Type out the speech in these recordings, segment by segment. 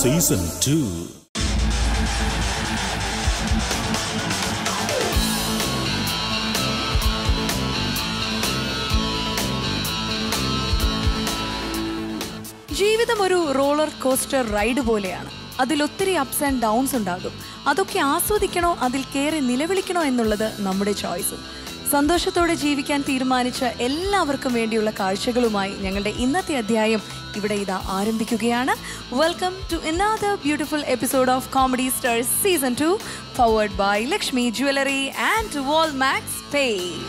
Season two ജീവിതം ഒരു roller coaster ride പോലെയാണ് അതിൽ ഒത്തിരി അപ്സ് ആൻഡ് ഡൗൺസ് ഉണ്ടാകും അതൊക്കെ ആസ്വദിക്കണോ അതിൽ കയറി നിലവിളിക്കണോ എന്നുള്ളത് നമ്മുടെ ചോയ്സും സന്തോഷത്തോടെ ജീവിക്കാൻ തീരുമാനിച്ച എല്ലാവർക്കും വേണ്ടിയുള്ള കാഴ്ചകളുമായി ഞങ്ങളുടെ ഇന്നത്തെ അധ്യായം ഇവിടെ ഇതാ ആരംഭിക്കുകയാണ് welcome to another beautiful episode of comedy stars season two powered by Lakshmi jewellery and wall max പേ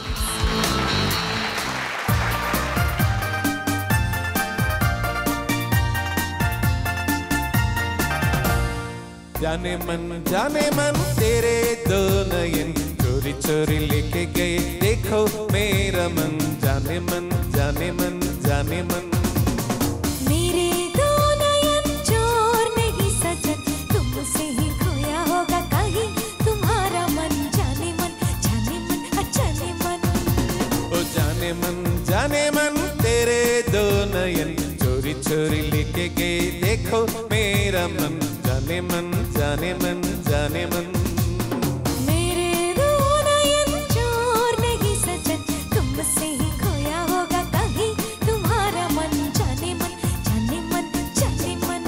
जाने मन जाने मन तेरे दो नयन चोरी चोरी लेके गए देखो मेरा मन जाने मन जाने मन जाने मन मेरे दो नयन चोर नहीं सजन तुमसे ही खोया होगा कहीं तुम्हारा मन जाने मन जाने मन जाने मन ओ जाने मन जाने मन तेरे दो नयन चोरी चोरी लेके गए देखो मेरा मन जाने मन जाने मन जाने मन मेरे दो नयन चोर नहीं सजन तुमसे ही खोया होगा कहीं तुम्हारा मन जाने मन जाने मन जाने मन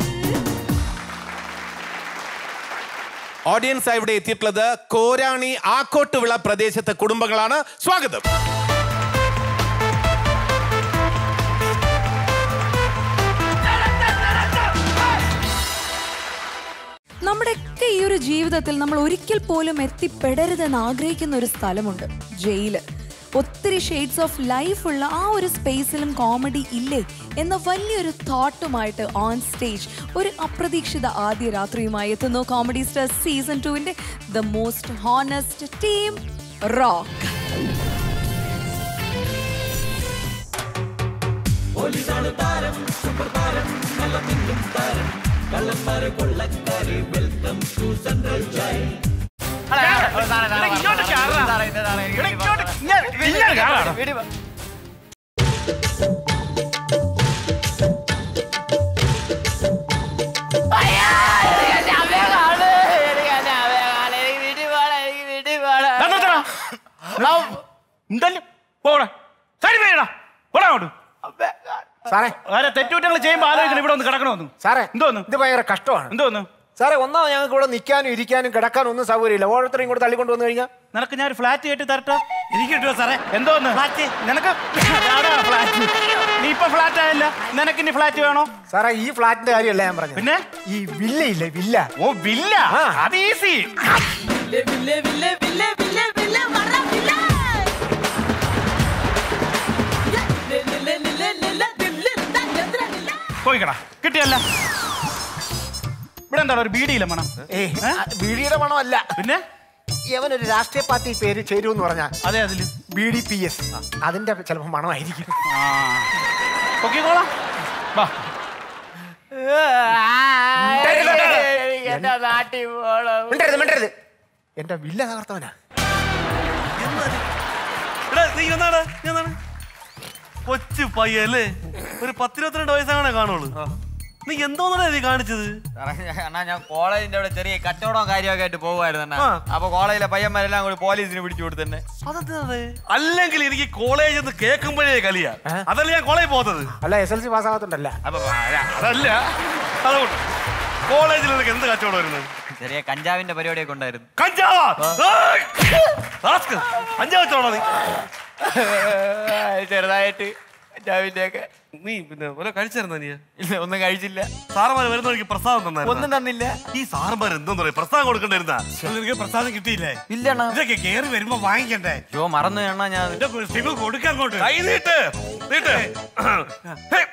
ഓഡിയൻസ് ഇവിടെ എത്തിയിട്ടുള്ളത് കോരാണി ആക്കോട്ടുവിള പ്രദേശത്തെ കുടുംബങ്ങളാണ് സ്വാഗതം നമ്മുടെയൊക്കെ ഈ ഒരു ജീവിതത്തിൽ നമ്മൾ ഒരിക്കൽ പോലും എത്തിപ്പെടരുതെന്ന് ആഗ്രഹിക്കുന്ന ഒരു സ്ഥലമുണ്ട് ജയില് ഒത്തിരി ഷെയ്ഡ്സ് ഓഫ് ലൈഫ് ഉള്ള ആ ഒരു സ്പേസിലും കോമഡി ഇല്ലേ എന്ന വലിയൊരു തോട്ടുമായിട്ട് ഓൺ സ്റ്റേജ് ഒരു അപ്രതീക്ഷിത ആദ്യ രാത്രിയുമായി എത്തുന്നു കോമഡി സ്റ്റാർ സീസൺ ടുവിന്റെ the most honest team rock എന്തായാലും പോടാ സൈഡ് പേടാ പോടാ അങ്ങോട്ട് സാറേ ആരെ തെറ്റുകുറ്റങ്ങൾ ചെയ്യുമ്പോൾ ആലോചിക്കണം ഇവിടെ ഒന്ന് കിടക്കണമെന്ന് സാറേ എന്തോന്ന് ഇത് ഭയങ്കര കഷ്ടമാണ് എന്തോന്ന് സാറേ ഒന്നാമത് ഞങ്ങൾക്ക് ഇവിടെ നിൽക്കാനും ഇരിക്കാനും കിടക്കാനും ഒന്നും സൗകര്യമില്ല ഓരോരുത്തരും ഇങ്ങോട്ട് തള്ളിക്കൊണ്ട് വന്നു കഴിഞ്ഞാൽ നിനക്ക് ഞാൻ ഒരു ഫ്ലാറ്റ് കെട്ടി തരട്ടെ എനിക്ക് കിട്ടുമോ സാറേ എന്തോന്ന് ഫ്ലാറ്റ് നിനക്ക് അതാടാ ഫ്ലാറ്റ് നീ ഇപ്പൊ ഫ്ലാറ്റ് ആയല്ല നിനക്ക് ഇനി ഫ്ലാറ്റ് വേണോ സാറേ ഈ ഫ്ലാറ്റിന്റെ കാര്യമല്ല ഞാൻ പറഞ്ഞത് പിന്നെ ഈ വില്ല ഇല്ലേ വില്ല ഓ ബില്ല ആ. അത് ഈസി പോയിക്കടാ കിട്ടിയല്ല ഇവിടെ എന്താണ് ഒരു ബീഡിയില്ല മണം ഏ ബീഡിയുടെ മണമല്ല പിന്നെ യവനൊരു രാഷ്ട്രീയ പാർട്ടി പേര് ചേരുമെന്ന് പറഞ്ഞാൽ അതെ അതില് ബി ഡി പി എസ് അതിന്റെ ചിലപ്പോൾ മണമായിരിക്കും പൊക്കിക്കോളാം വാ മിണ്ടരുത് മിണ്ടരുത് എന്റെ വില്ല തകർത്തവനാ എടാ, നീ ഒന്നാടാ, നീ ഒന്നാണ്. കൊച്ചു പയ്യല്ലേ ഒരു പത്തിരുപത്തിരണ്ട് വയസ്സാണ് കാണുള്ളൂ നീ എന്തോന്നാ നീ കാണിച്ചത് അണ്ണാ ഞാൻ കോളേജിന്റെ അവിടെ ചെറിയ കച്ചവടവും കാര്യമൊക്കെ ആയിട്ട് പോകുമായിരുന്നു അണ്ണാ ആ. അപ്പൊ കോളേജിലെ പയ്യന്മാരെല്ലാം കൂടി പോലീസിന് പിടിച്ചു കൊടുത്തു തന്നെ അല്ലെങ്കിൽ എനിക്ക് കോളേജിൽ നിന്ന് കേൾക്കുമ്പോഴേ കലിയാ അതല്ല ഞാൻ കോളേജിൽ പോകുന്നത് അല്ല എസ് എൽ സി പാസ്സാകത്തുണ്ടല്ല അപ്പൊ അല്ല, അതല്ല അതുകൊണ്ട് കോളേജിൽ നിനക്ക് എന്ത് കച്ചവടം വരുന്നത് ചെറിയ കഞ്ചാവിന്റെ പരിപാടിയൊക്കെ ഉണ്ടായിരുന്നു കഞ്ചാവാ ഏയ്! റാസ്കൽ, കഞ്ചാവ് കച്ചവടം നീ ചെറുതായിട്ട് കഞ്ചാവിന്റെ ഒക്കെ നീ പിന്നെ ഓരോ കഴിച്ചായിരുന്ന നീ ഇല്ല ഒന്നും കഴിച്ചില്ല സാറന്മാർ വരുന്ന എനിക്ക് പ്രസാദം ഒന്നും തന്നായിരുന്നു തന്നില്ല ഈ സാറന്മാർ എന്തോന്ന് പറയാ പ്രസാദം കൊടുക്കണ്ടായിരുന്ന നിനക്ക് പ്രസാദം കിട്ടിയില്ലേ ഇല്ല അണ്ണാ ഇതൊക്കെ കേറി വരുമ്പോ വാങ്ങിക്കണ്ടേ അയ്യോ മറന്നു അണ്ണാ ഞാൻ കൊടുക്കാൻ കൈ നീട്ട് നീട്ട് ഹേ.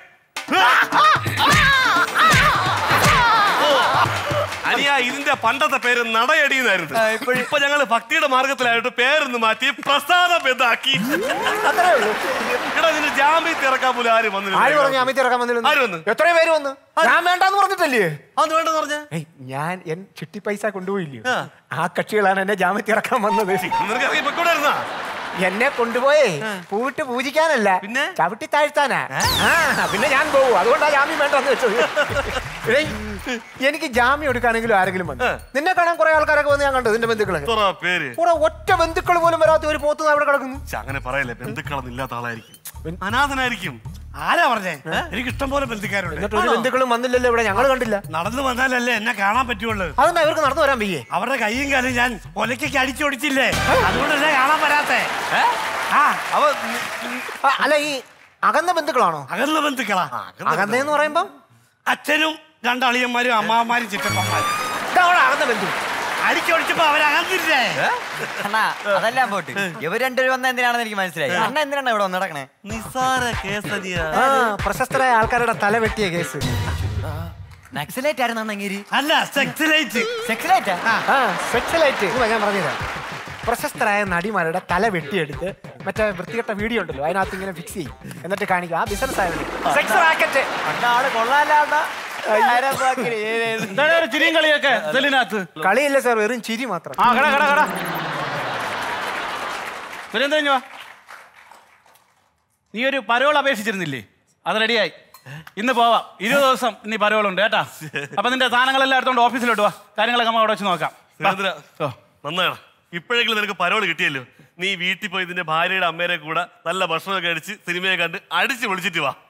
അനിയ ഇതിന്റെ പണ്ടത്തെ പേര് നടയടിയെന്നായിരുന്നു ഇപ്പൊ ഞങ്ങള് ഭക്തിയുടെ മാർഗത്തിലായിട്ട് പേരൊന്ന് മാറ്റി പ്രസാദം എന്താക്കി അത്രേ ഉള്ളൂ എടാ നിന്റെ ജാമ്യത്തിൽ ഇറക്കാൻ പോലും ആരും ആര് പറഞ്ഞു വന്നില്ല അമിത് ഇറക്കാൻ ആര് വന്നിരുന്നു വന്നു? എത്രയോ പേര് വന്നു ഞാൻ വേണ്ടാന്ന് പറഞ്ഞിട്ടല്ലേ അത് വേണ്ടെന്ന് പറഞ്ഞ ഏയ് ഞാൻ എൻ ചിട്ടി പൈസ കൊണ്ടുപോയില്ലയോ ആ. ആ കക്ഷികളാണ് എന്നെ ജാമ്യത്തിൽ ഇറക്കാൻ വന്നത് നിനക്ക് ഇറങ്ങി പൊക്കൂടായിരുന്നാ എന്നെ കൊണ്ടുപോയേ പൂവിട്ട് പൂജിക്കാനല്ല പിന്നെ? ചവിട്ടി താഴ്ത്താനാ ആ പിന്നെ ഞാൻ പോവും അതുകൊണ്ടാ ജാമ്യം വേണ്ടെന്ന് വെച്ചത് എടേ, എനിക്ക് ജാമ്യം എടുക്കാനെങ്കിലും ആരെങ്കിലും വന്നു നിന്നെ കാണാൻ കുറെ ആൾക്കാരൊക്കെ വന്ന് ഞാൻ കണ്ടു നിന്റെ ബന്ധുക്കളൊക്കെ എത്ര പേര് കുറെ ഒറ്റ ബന്ധുക്കൾ പോലും വരാത്ത ഒരു പോത്ത് അവിടെ കിടക്കുന്നു പക്ഷെ അങ്ങനെ പറയല്ലേ ബന്ധുക്കളൊന്നും ഇല്ലാത്ത ആളായിരിക്കും അനാഥനായിരിക്കും ആരാ പറഞ്ഞേ എനിക്ക് ഇഷ്ടം പോലെ ബന്ധുക്കാരുണ്ട് എന്നിട്ട് ഒരു ബന്ധുക്കളും വന്നില്ലല്ലോ ഇവിടെ ഞങ്ങൾ കണ്ടില്ല നടന്നു വന്നാലല്ലേ എന്നെ കാണാൻ പറ്റുള്ളൂ അതെന്താ ഇവർക്ക് നടന്നു വരാൻ വയ്യേ അവരുടെ കൈയും കാലും ഞാൻ ഒലയ്ക്കൊക്കെ അടിച്ചൊടിച്ചില്ലേ അതുകൊണ്ടല്ലേ കാണാൻ വരാത്തെ ആ അവ ആ, അല്ല ഈ അകന്ന ബന്ധുക്കളാണോ അകന്ന ബന്ധുക്കളാ അകന്നെന്ന് പറയുമ്പോ അച്ഛനും രണ്ടളിയന്മാരും അമ്മാവന്മാരും ചിറ്റപ്പന്മാരും ഇതാണ് അകന്ന ബന്ധു അടിച്ചൊടിച്ചപ്പോ അവരകന്നില്ലേ അണ്ണാ അതെല്ലാം പോട്ട് ഇവർ രണ്ടുപേരും വന്ന എന്തിനാണെന്ന് എനിക്ക് മനസ്സിലായി അണ്ണ എന്തിനാണ് ഇവിടെ വന്ന് നടക്കണേ നിസാര കേസരിയ ആ പ്രശസ്തരായ ആൾക്കാരുടെ തല വെട്ടിയ കേസ് നക്സലേറ്റ് ആയിരുന്നു അന്ന് അങ്ങേര് അല്ല സെക്സിലേറ്റ് സെക്സലേറ്റാ ആ സെക്സലൈറ്റ് ഞാൻ പറഞ്ഞുതരാം പ്രശസ്തരായ നടിമാരുടെ തല വെട്ടിയെടുത്ത് മറ്റേ വൃത്തികെട്ട വീഡിയോ ഉണ്ടല്ലോ അതിനകത്ത് ഇങ്ങനെ ഫിക്സ് ചെയ്യും എന്നിട്ട് കാണിക്കുക ആ ബിസിനസ് ആയിരുന്നു സെക്സ് റാക്കറ്റ് അണ്ണ ആള് കൊള്ളാല്ലാണ്ട എന്താണ് ഒരു ചിരിയും കളിയൊക്കെ ഇതിനകത്ത് കളിയില്ല സാർ വെറും ചിരി മാത്രം ആ കട കട കട സുരേന്ദ്രൻ വാ നീ ഒരു പരോൾ അപേക്ഷിച്ചിരുന്നില്ലേ അത് റെഡിയായി ഇന്ന് പോവാം ഇരുപത് ദിവസം ഇനി പരോളുണ്ട് കേട്ടാ അപ്പൊ നിന്റെ സാധനങ്ങളെല്ലാം എടുത്തോണ്ട് ഓഫീസിലോട്ട് വാ കാര്യങ്ങളൊക്കെ നമ്മൾ അവിടെ വെച്ച് നോക്കാം വാ. സുരേന്ദ്ര ഓ. നന്നാണ് ഇപ്പോഴെങ്കിലും നിനക്ക് പരോള് കിട്ടിയല്ലോ നീ വീട്ടിൽ പോയി ഇതിന്റെ ഭാര്യയുടെ അമ്മേരെ കൂടെ നല്ല ഭക്ഷണമൊക്കെ അടിച്ച് സിനിമയെ കണ്ട് അടിച്ച് വിളിച്ചിട്ട് വാ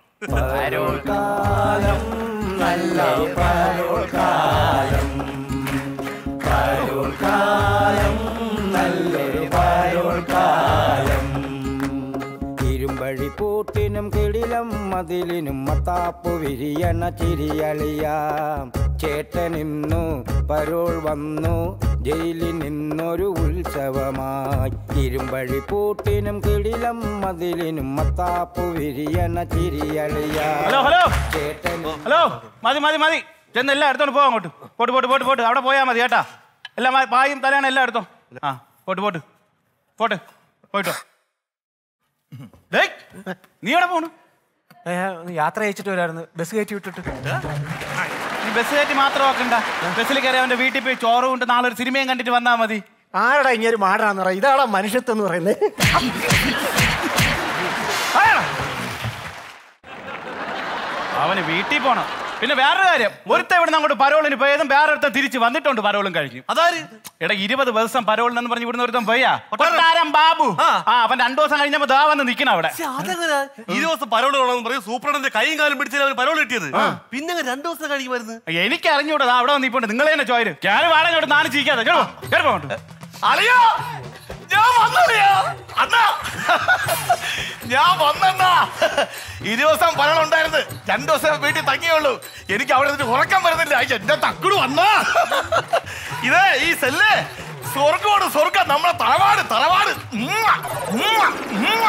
ഇരുമ്പഴി പൂട്ടിനും കിടിലം മതിലിനും മത്താപ്പു വിരിയണ ചിരിയളിയാം ചേട്ടനിന്നു പരോൾ വന്നു ജയിലിൽ നിന്നൊരു ഉത്സവമായി ഇരുമ്പഴി പൂട്ടിനും കിടിലം മതിലിനും മത്താപ്പു വിരിയണ ചിരിയളിയാം ഹലോ ഹലോ ചേട്ടൻ ഹലോ മതി മതി മതി ചെന്ന് എല്ലാം എടുത്തോണ്ട് പോവാം അങ്ങോട്ട് പോട്ട് പോട്ട് പോട്ട് പോട്ട് അവിടെ പോയാൽ മതി കേട്ടാ എല്ലാം മതി. പായും തലയാണ് എല്ലാം എടുത്തോ ആ പോട്ട് പോട്ട് പോട്ട് പോയിട്ടോ ഡേയ്, നീ എവിടെ പോണു ഏ, ഒന്ന് യാത്ര അയച്ചിട്ട് വരായിരുന്നു ബസ് കയറ്റി വിട്ടിട്ട് നീ ബസ് കയറ്റി മാത്രം ആക്കണ്ട ബസ്സിൽ കയറി അവന്റെ വീട്ടിൽ പോയി ചോറ് കൊണ്ട് നാളെ ഒരു സിനിമയും കണ്ടിട്ട് വന്നാ മതി ആരടാ ഇങ്ങനെ ഒരു മാടാന്ന് പറയാ ഇതാടാ മനുഷ്യത്വം എന്ന് പറയുന്നത് പറയണം. അവന് വീട്ടിൽ പോണം പിന്നെ വേറൊരു കാര്യം ഒരുത്ത ഇവിടുന്ന് അങ്ങോട്ട് പരോളിന് പോയതും വേറെ ഒരുത്തൻ തിരിച്ച് വന്നിട്ടുണ്ട് പരോളും കഴിഞ്ഞു അതാര് എടാ ഇരുപത് ദിവസം പരോളിനെന്ന് പറഞ്ഞ് ഇവിടുന്ന് ഒരുത്തൻ പോയാ കൊട്ടാരം ബാബു ആ അവൻ രണ്ടു ദിവസം കഴിഞ്ഞപ്പോ ദാ വന്ന് നിക്കണം അവിടെ പക്ഷെ അതെങ്ങനെ ഈ ദിവസം പരോള് വേണമെന്ന് പറയും സൂപ്രണ്ടിന്റെ കൈയും കാലും പിടിച്ചാൽ അവർ പരോള് കിട്ടിയത് പിന്നെ അങ്ങ് രണ്ടു ദിവസം കഴിയുമായിരുന്നു എനിക്ക് അറിഞ്ഞൂടാ ദാ അവിടെ വന്ന് ഇപ്പോണ്ട് നിങ്ങൾ തന്നെ ചോര് ഞാൻ വാടക ഇങ്ങോട്ട് നാല് ചീക്കാതെ കേട്ടോ കേട്ടോ അങ്ങോട്ട് അളിയോ ഞാൻ വന്നളിയോ അണ്ണാ ഞാൻ വന്നെന്നാ ഈ ദിവസം പരളുണ്ടായിരുന്നു രണ്ടു ദിവസം വീട്ടിൽ തങ്ങിയുള്ളൂ എനിക്ക് അവിടെ നിന്ന് ഉറക്കം വരുന്നില്ല അയ്യ, എന്റെ തക്കുട് വന്നാ ഇതേ ഈ സെല്ല് സ്വർഗമാണ് സ്വർഗം നമ്മളെ തറവാട് തറവാട് ഉമ്മ, ഉമ്മ, ഉമ്മ.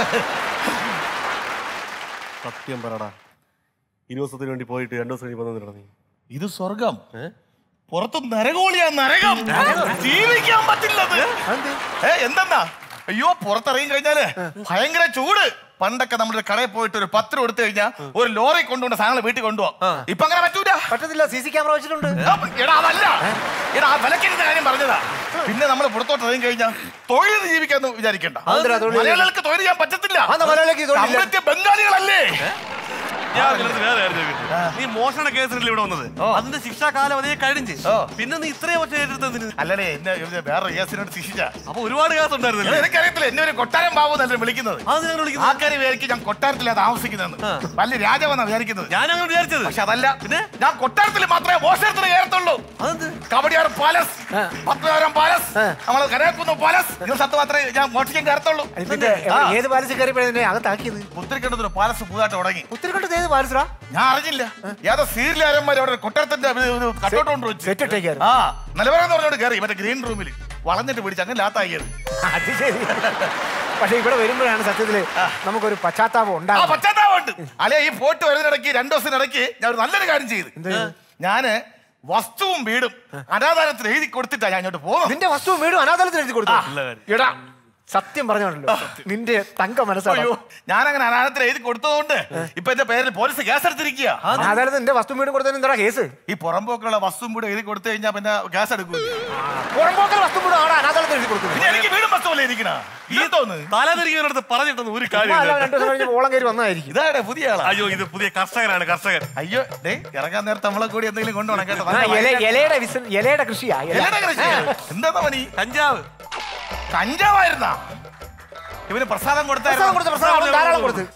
സത്യം പറടാ ഈ ദിവസത്തിന് വേണ്ടി പോയിട്ട് രണ്ടു ദിവസം കഴിഞ്ഞ് വന്നിട്ടാ നീ ഇത് സ്വർഗം പുറത്ത് നരകോളിയാ നരകം ജീവിക്കാൻ പറ്റില്ലത് ഏ എന്തെന്നാ അയ്യോ പുറത്തിറങ്ങി കഴിഞ്ഞാല് ഭയങ്കര ചൂട് പണ്ടൊക്കെ നമ്മുടെ കടയിൽ പോയിട്ട് ഒരു പത്ത് രൂപ എടുത്തു കഴിഞ്ഞാൽ ഒരു ലോറി കൊണ്ടുകൊണ്ട് സാധനങ്ങൾ വീട്ടിൽ കൊണ്ടുപോകാം ഇപ്പൊ അങ്ങനെ പറ്റൂല പറ്റത്തില്ല സി സി ക്യാമറ വെച്ചിട്ടുണ്ട് ആ, എടാ അതല്ല എടാ ആ വിലക്കിരുന്ന കാര്യം പറഞ്ഞതാ പിന്നെ നമ്മൾ പുറത്തോട്ട് ഇറങ്ങി കഴിഞ്ഞാൽ തൊഴിൽ ജീവിക്കാന്ന് വിചാരിക്കണ്ട അതെന്താ തൊഴിൽ മലയാളികൾക്ക് തൊഴിൽ ചെയ്യാൻ പറ്റത്തില്ല അതെന്താ മലയാളിക്ക് തൊഴിലില്ല? കമ്മ്യൂണിറ്റി ബംഗാളികളല്ലേ ഞാൻ നിനക്ക് വേറെ കാര്യം ചോദിക്കട്ടെ? നീ മോഷണ കേസിനല്ലേ ഇവിടെ വന്നത് അതിന്റെ ശിക്ഷാകാലം അതേ കഴിഞ്ഞ് പിന്നെ നീ ഇത്രയും ഒച്ച ഏറ്റെടുത്തതിന് അല്ലടേ എന്നെ ഇവര് വേറെ കേസിനോട് ശിക്ഷിച്ച അപ്പൊ ഒരുപാട് കേസ് ഉണ്ടായിരുന്നില്ലേ എനിക്കറിയത്തില്ല എന്നെ ഒരു കൊട്ടാരം ബാബു എന്നല്ലേ വിളിക്കുന്നത് അത് ഞങ്ങൾ വിളിക്കുന്നത് ആൾക്കാർ വിചാരിക്കും ഞാൻ കൊട്ടാരത്തിലാണ് താമസിക്കുന്നതെന്ന് വലിയ രാജാവെന്നാ വിചാരിക്കുന്നത് ഞാൻ അങ്ങനെ വിചാരിച്ചത് പക്ഷെ അതല്ല പിന്നെ ഞാൻ കൊട്ടാരത്തിൽ മാത്രമേ മോഷണത്തിന് കയറത്തുള്ളൂ കബഡിയാർ പാലസ് പത്മനാഭപുരം പാലസ് നമ്മള് കരയാക്കുന്ന പാലസ് ഇത് സത്ത് മാത്രമേ ഞാൻ മോഷിക്കാൻ കയറത്തുള്ളൂ എന്നിട്ട് ഏത് പാലസ് കയറിയപ്പോഴേ അകത്താക്കിയത് പുത്തിരിക്കണ്ടൊരു പാലസ് പുതുതായിട്ട് തുടങ്ങി ഒത്തിരി കണ്ടത് ഏത് പാലസറാ ഞാൻ അറിഞ്ഞില്ല ഏതോ സീരിയലാരന്മാർ അവിടെ കൊട്ടാരത്തിന്റെ ഒരു കട്ടോട്ട് കൊണ്ട് വെച്ച് സെറ്റ് ഇട്ടേക്കായിരുന്നു ആ നിലവരം പറഞ്ഞോട് കയറി മറ്റേ ഗ്രീൻ റൂമിൽ വളഞ്ഞിട്ട് പിടിച്ച് അങ്ങനെ ലാത്താക്കിയത് അത് ശരി പക്ഷെ ഇവിടെ വരുമ്പോഴാണ് സത്യത്തില് നമുക്കൊരു പശ്ചാത്താപം ആ ഉണ്ടാകും പശ്ചാത്താപമുണ്ട് അല്ലെ ഈ പോയിട്ട് വരുന്നിടയ്ക്ക് രണ്ടു ദിവസത്തിനിടയ്ക്ക് ഞാൻ ഒരു നല്ലൊരു കാര്യം ചെയ്ത് ഞാന് വസ്തുവും വീടും അനാധാരത്തിൽ എഴുതി കൊടുത്തിട്ടാ ഞാൻ ഇങ്ങോട്ട് പോകുന്നത് നിന്റെ വസ്തു വീടും അനാഥാലത്തിൽ എഴുതി കൊടുത്തു എടാ സത്യം പറഞ്ഞോണ്ടല്ലോ നിന്റെ തങ്ക മനസ്സാണ് അയ്യോ ഞാനങ്ങനെ അനാഥത്തിൽ എഴുതി കൊടുത്തതുകൊണ്ട് ഇപ്പൊ എന്റെ പേരിൽ പോലീസ് കേസ് എടുത്തിരിക്കുക അതായത് നിന്റെ വസ്തു വീടും കൊടുത്തതിന് എന്താ കേസ് ഈ പുറമ്പോക്കുള്ള വസ്തുവും കൂടെ എഴുതി കൊടുത്തു കഴിഞ്ഞാൽ പിന്നെ കേസ് എടുക്കും പുറമ്പോക്കൽ വസ്തു വീടും അവിടെ അനാഥാലയത്തിൽ എഴുതി കൊടുക്കുന്നത് എനിക്ക് വീടും വസ്തുവല്ലേ ഇരിക്കണ ഈ തോന്നുന്നു തലതിരിക്കുന്നവരടുത്ത് പറഞ്ഞിട്ടൊന്നും ഒരു ചുമ്മാ അല്ല, കാര്യം രണ്ടു ദിവസം കഴിഞ്ഞ് ഓളം കയറി വന്നതായിരിക്കും ഇതാണ് പുതിയ ആളാ അയ്യോ ഇത് പുതിയ കർഷകനാണ് കർഷകൻ അയ്യോ ഡേ ഇറങ്ങാൻ നേരത്തെ നമ്മളെ കൂടി എന്തെങ്കിലും കൊണ്ടുപോകണം കേട്ടോ ആ, നല്ല ഇല- ഇലയുടെ വിസ- ഇലയുടെ കൃഷിയാ ഇല. ഇലയുടെ കൃഷി. എന്താ പണി കഞ്ചാവ് കഞ്ചാവായിരുന്നാ ഇവന് പ്രസാദം പ്രസാദം കൊടുത്ത് പ്രസാദം കൊടുത്ത് ധാരാളം കൊടുത്ത്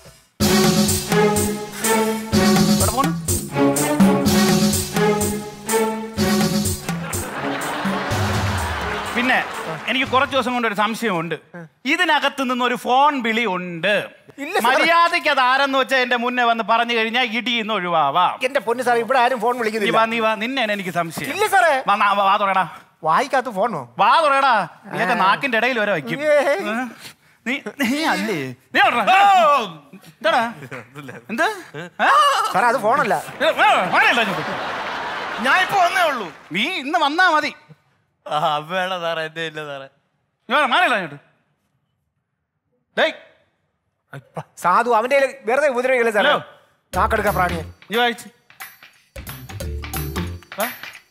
പിന്നെ എനിക്ക് കുറച്ച് ദിവസം കൊണ്ട് ഒരു സംശയമുണ്ട് ഇതിനകത്ത് നിന്ന് ഒരു ഫോൺ വിളി ഉണ്ട് ഇല്ല സാറേ. മര്യാദയ്ക്ക് അത് ആരെന്ന് വെച്ചാൽ എന്റെ മുന്നേ വന്ന് പറഞ്ഞു കഴിഞ്ഞാൽ ഇടിയിന്ന് ഒഴിവാവാം എന്റെ പൊന്നു സാറേ ഇവിടെ ആരും ഫോൺ നീ വിളിക്കുന്നില്ല വാ നീ വാ നിന്നെയാണ് എനിക്ക് സംശയം ഇല്ല സാറേ വന്നാ, വാ, വാ തുറയടാ വായിക്കാത്ത ഫോണോ വാ തുറയടാ നീയൊക്കെ നാക്കിന്റെ ഇടയിൽ വരെ വയ്ക്കും ഏ. ഏ? നീ നീ അല്ലേ നീ എവിടെടാ? എന്താടാ എന്ത് ആ? സാറേ അത് ഫോണല്ല ഏ, ഏ, മാറിയല്ലോ ഇങ്ങോട്ട്. ഞാൻ ഇപ്പൊ വന്നേ ഉള്ളൂ നീ ഇന്ന് വന്നാ മതി ആ വേണം സാറേ എന്റെ ഇല്ല സാറേ നീ വാ, മാറിയല്ലോ ഇങ്ങോട്ട് ഡേയ് സാധു അവന്റെ കയ്യില് വെറുതെ ഉപദ്രവിക്കല്ലേ സാറേ ഹലോ. നാക്കെടുക്ക പ്രാണിയെ നീ വായിച്ച് ആ?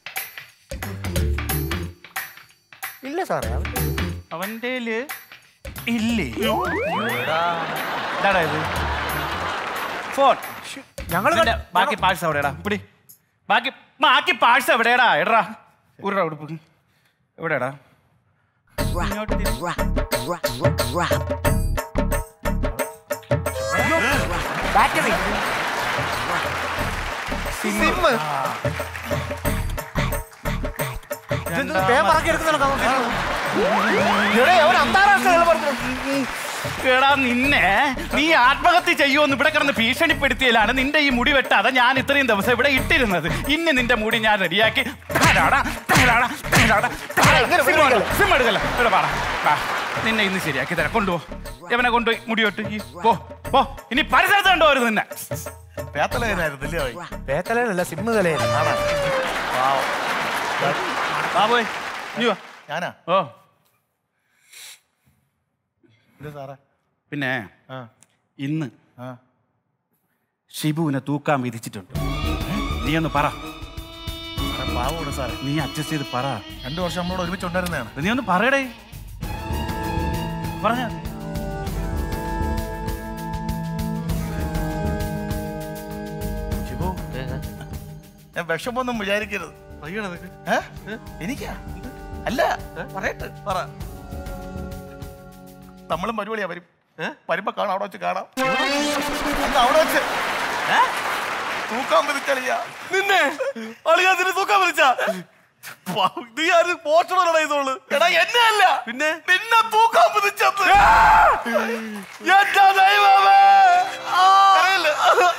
ഇല്ല സാറേ അവൻ- അവന്റെ ഇല്ലേ എന്താടാ ഇത് ഫോൺ ഞങ്ങള് നിന്റെ കണ്ട- ബാക്കി പാഴ്സ് എവിടെയാടാ പിടി ബാക്കി ബാക്കി പാഴ്സ് എവിടെയാടാ എടാ ഉരുടാ ഉടുപ്പ് എവിടെയാടാ ഇങ്ങോട്ട് തിരി. ബാറ്ററി സിമ്മ് ഇതെന്ത് പേപ്പർ ആക്കി എടുക്കുന്നുണ്ടോ അവൻ അന്താരാഷ്ട്ര നിലവാരത്തിൽ എടാ നിന്നെ നീ ആത്മഹത്യ ചെയ്യുമെന്ന് ഇവിടെ കിടന്ന് ഭീഷണിപ്പെടുത്തിയലാണ് നിന്റെ ഈ മുടി വെട്ടാതെ ഞാൻ ഇത്രയും ദിവസം ഇവിടെ ഇട്ടിരുന്നത് ഇന്ന് നിന്റെ മുടി ഞാൻ റെഡിയാക്കി തരാടാ, തരാടാ, തരാടാ, തരാടാ. ഇങ്ങനെ സിം വിളിക്കല്ലേ? എടുക്കല്ല, സിം എടുക്കല്ല. ഇവിടെ വാടാ, വാ. നിന്നെ ഇന്ന് ശരിയാക്കി തരാം കൊണ്ടുപോ എവനെ കൊണ്ടുപോയി മുടി വെട്ട് ഈ, പോ പോ ഇനി പരിസരത്ത് കണ്ടുപോരുത് നിന്നെ പേത്തലേനായിരുന്നു ഇല്ലേ ഭായി? പേത്തലല്ല സിമ്മ് തലയിൽ വാ പോയി നീ വാ ഞാനാ ഓ ഇത് സാറേ പിന്നെ ആ ഇന്ന് ആ ഷിബുവിനെ തൂക്കാൻ വിധിച്ചിട്ടുണ്ട് നീ ഒന്ന് പറ സാറേ പാവമാണ് സാറേ നീ അഡ്ജസ്റ്റ് ചെയ്ത് പറ രണ്ടു വർഷം നമ്മളോട് ഒരുമിച്ച് ഉണ്ടായിരുന്നതാണ് നീ ഒന്ന് പറയടേ പറഞ്ഞ ശിവു ഞാൻ വിഷമൊന്നും വിചാരിക്കരുത് അയ്യടാ നിനക്ക്. ഏ? എനിക്കാ അല്ല പറയട്ടെ പറ നമ്മളും പരിപാടിയാ വരും വരുമ്പോ കാണാം അവിടെ വെച്ച് കാണാം അല്ല അവിടെ വെച്ച് ഏ? തൂക്കാൻ പതിച്ചളിയാ നിന്നെ അളിയാതിന് തൂക്കാൻ വിളിച്ച നീ ആര് പോഷണോടാ ഇതോള് എടാ എന്നെ അല്ല പിന്നെ നിന്നെ തൂക്കാൻ പതിച്ചത് എന്റെ ദൈവമേ കരയല്ലേ?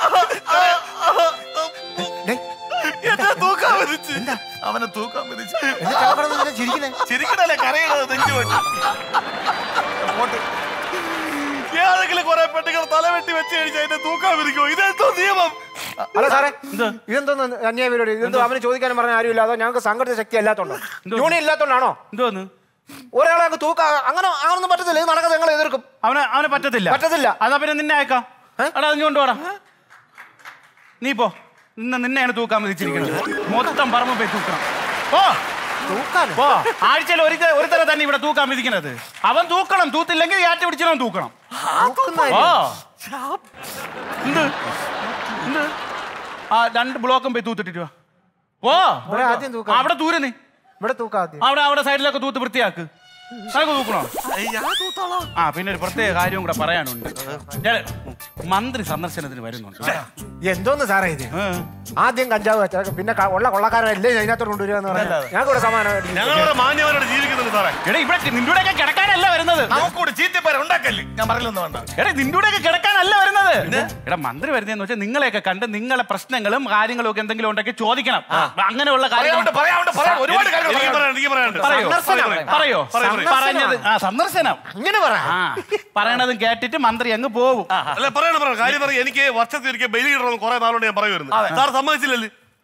എന്നെ തൂക്കാൻ പതിച്ച് അവനെ തൂക്കാൻ പതിച്ച് ചിരിക്കുന്നേ ചിരിക്കണല്ലേ കരയണത് നെഞ്ചു വെച്ച് പോട്ട് ഏതെങ്കിലും കുറെ പെണ്ണുങ്ങൾ തലവെട്ടി വെച്ച് കഴിഞ്ഞാൽ എന്നെ തൂക്കാൻ വിളിക്കോ ഇതെന്തോ നിയമം അല്ല സാറേ ഇതെന്തോന്ന് അന്യായ പരിപാടി ഇതെന്തോ അവന് ചോദിക്കാനും പറഞ്ഞ ആരുമില്ല അതോ ഞങ്ങൾക്ക് സംഘടിത ശക്തി അല്ലാത്തോണ്ടോ യൂണിയൻ ഇല്ലാത്തോണ്ടാണോ എന്തോന്ന് ഒരാളെ അങ്ങ് തൂക്ക അങ്ങനെ അങ്ങനൊന്നും പറ്റത്തില്ല ഇത് നടക്കാതെ ഞങ്ങൾ എതിർക്കും അവനെ അവനെ പറ്റത്തില്ല പറ്റത്തില്ല. അതാ പിന്നെ നിന്നെ അയക്കാം എടാ നീ കൊണ്ടുപോടാ നീ പോ ഇന്ന് നിന്നെയാണ് തൂക്കാൻ വിധിച്ചിരിക്കുന്നത് മൊത്തം പറമ്പ് പോയി തൂക്കണം പോ തൂക്കാൻ പോ ആഴ്ചയിൽ ഒരു ത- ഒരു തരം തന്നെ ഇവിടെ തൂക്കാൻ വിധിക്കുന്നത് അവൻ തൂക്കണം തൂത്തില്ലെങ്കിൽ ആറ്റ് പിടിച്ചവൻ തൂക്കണം ഓ എന്ത് എന്ത് ആ രണ്ട് ബ്ലോക്കും പോയി തൂത്തിട്ടിട്ട് വാ ഓ ഇവിടെ ആദ്യം തൂക്കാം. അവിടെ തൂര് നീ ഇവിടെ തൂക്കാതെ അവിടെ അവിടെ സൈഡിലൊക്കെ തൂത്ത് വൃത്തിയാക്ക് നിനക്ക് തൂക്കണോ ആ പിന്നെ ഒരു പ്രത്യേക കാര്യവും കൂടെ പറയാനുണ്ട് ഞാൻ മന്ത്രി സന്ദർശനത്തിന് വരുന്നുണ്ട് എന്തോന്ന് സാറേ ഇത് ഏ. ആദ്യം കഞ്ചാവ് വെച്ചാൽ പിന്നെ ക- ഉള്ള കൊള്ളക്കാരല്ലേ ഇതിനകത്തോട് കൊണ്ടുവരിക എന്ന് പറഞ്ഞാൽ ഞങ്ങൾക്ക് ഇവിടെ സമാനം ഞങ്ങളുടെ മാന്യവരോട് ജീവിക്കുന്നുണ്ട് സാറേ എടാ ഇവിടെ നിന്റെ കൂടെയൊക്കെ കിടക്കാനല്ല വരുന്നത് നമുക്കൂടെ ചീത്തപ്പേര ഉണ്ടാക്കല്ലേ ഞാൻ പറയലൊന്നും വേണ്ട എടാ നിന്റെ കൂടെയൊക്കെ കിടക്കാനല്ല വരുന്നത് എടാ മന്ത്രി വരുന്നതെന്ന് വെച്ചാൽ നിങ്ങളെയൊക്കെ കണ്ട് നിങ്ങളെ പ്രശ്നങ്ങളും കാര്യങ്ങളും ഒക്കെ എന്തെങ്കിലും ഉണ്ടെങ്കിൽ ചോദിക്കണം അങ്ങനെയുള്ള പറയാണ്ട് കാര്യങ്ങൾ പറയാണ്ട് പറയാം ഒരുപാട് കാര്യങ്ങൾ എനിക്ക് പറയാനുണ്ട്. പറയാനുണ്ട് എനിക്ക് പറയാനുണ്ട് പറയോ സന്ദർശനം. പറയോ പറയൂ, പറയൂ. പറഞ്ഞത് ആ സന്ദർശനം അങ്ങനെ പറ ആ പറയണതും കേട്ടിട്ട് മന്ത്രി അങ്ങ് പോവും അല്ല പറയണം പറയണം കാര്യം പറയും എനിക്ക് വർഷത്തിൽ ഒരിക്കൽ ബലി ഇടണമെന്ന് കുറെ നാളോട് ഞാൻ പറയുമായിരുന്നു സാർ സമ്മതിച്ചില്ലല്ലേ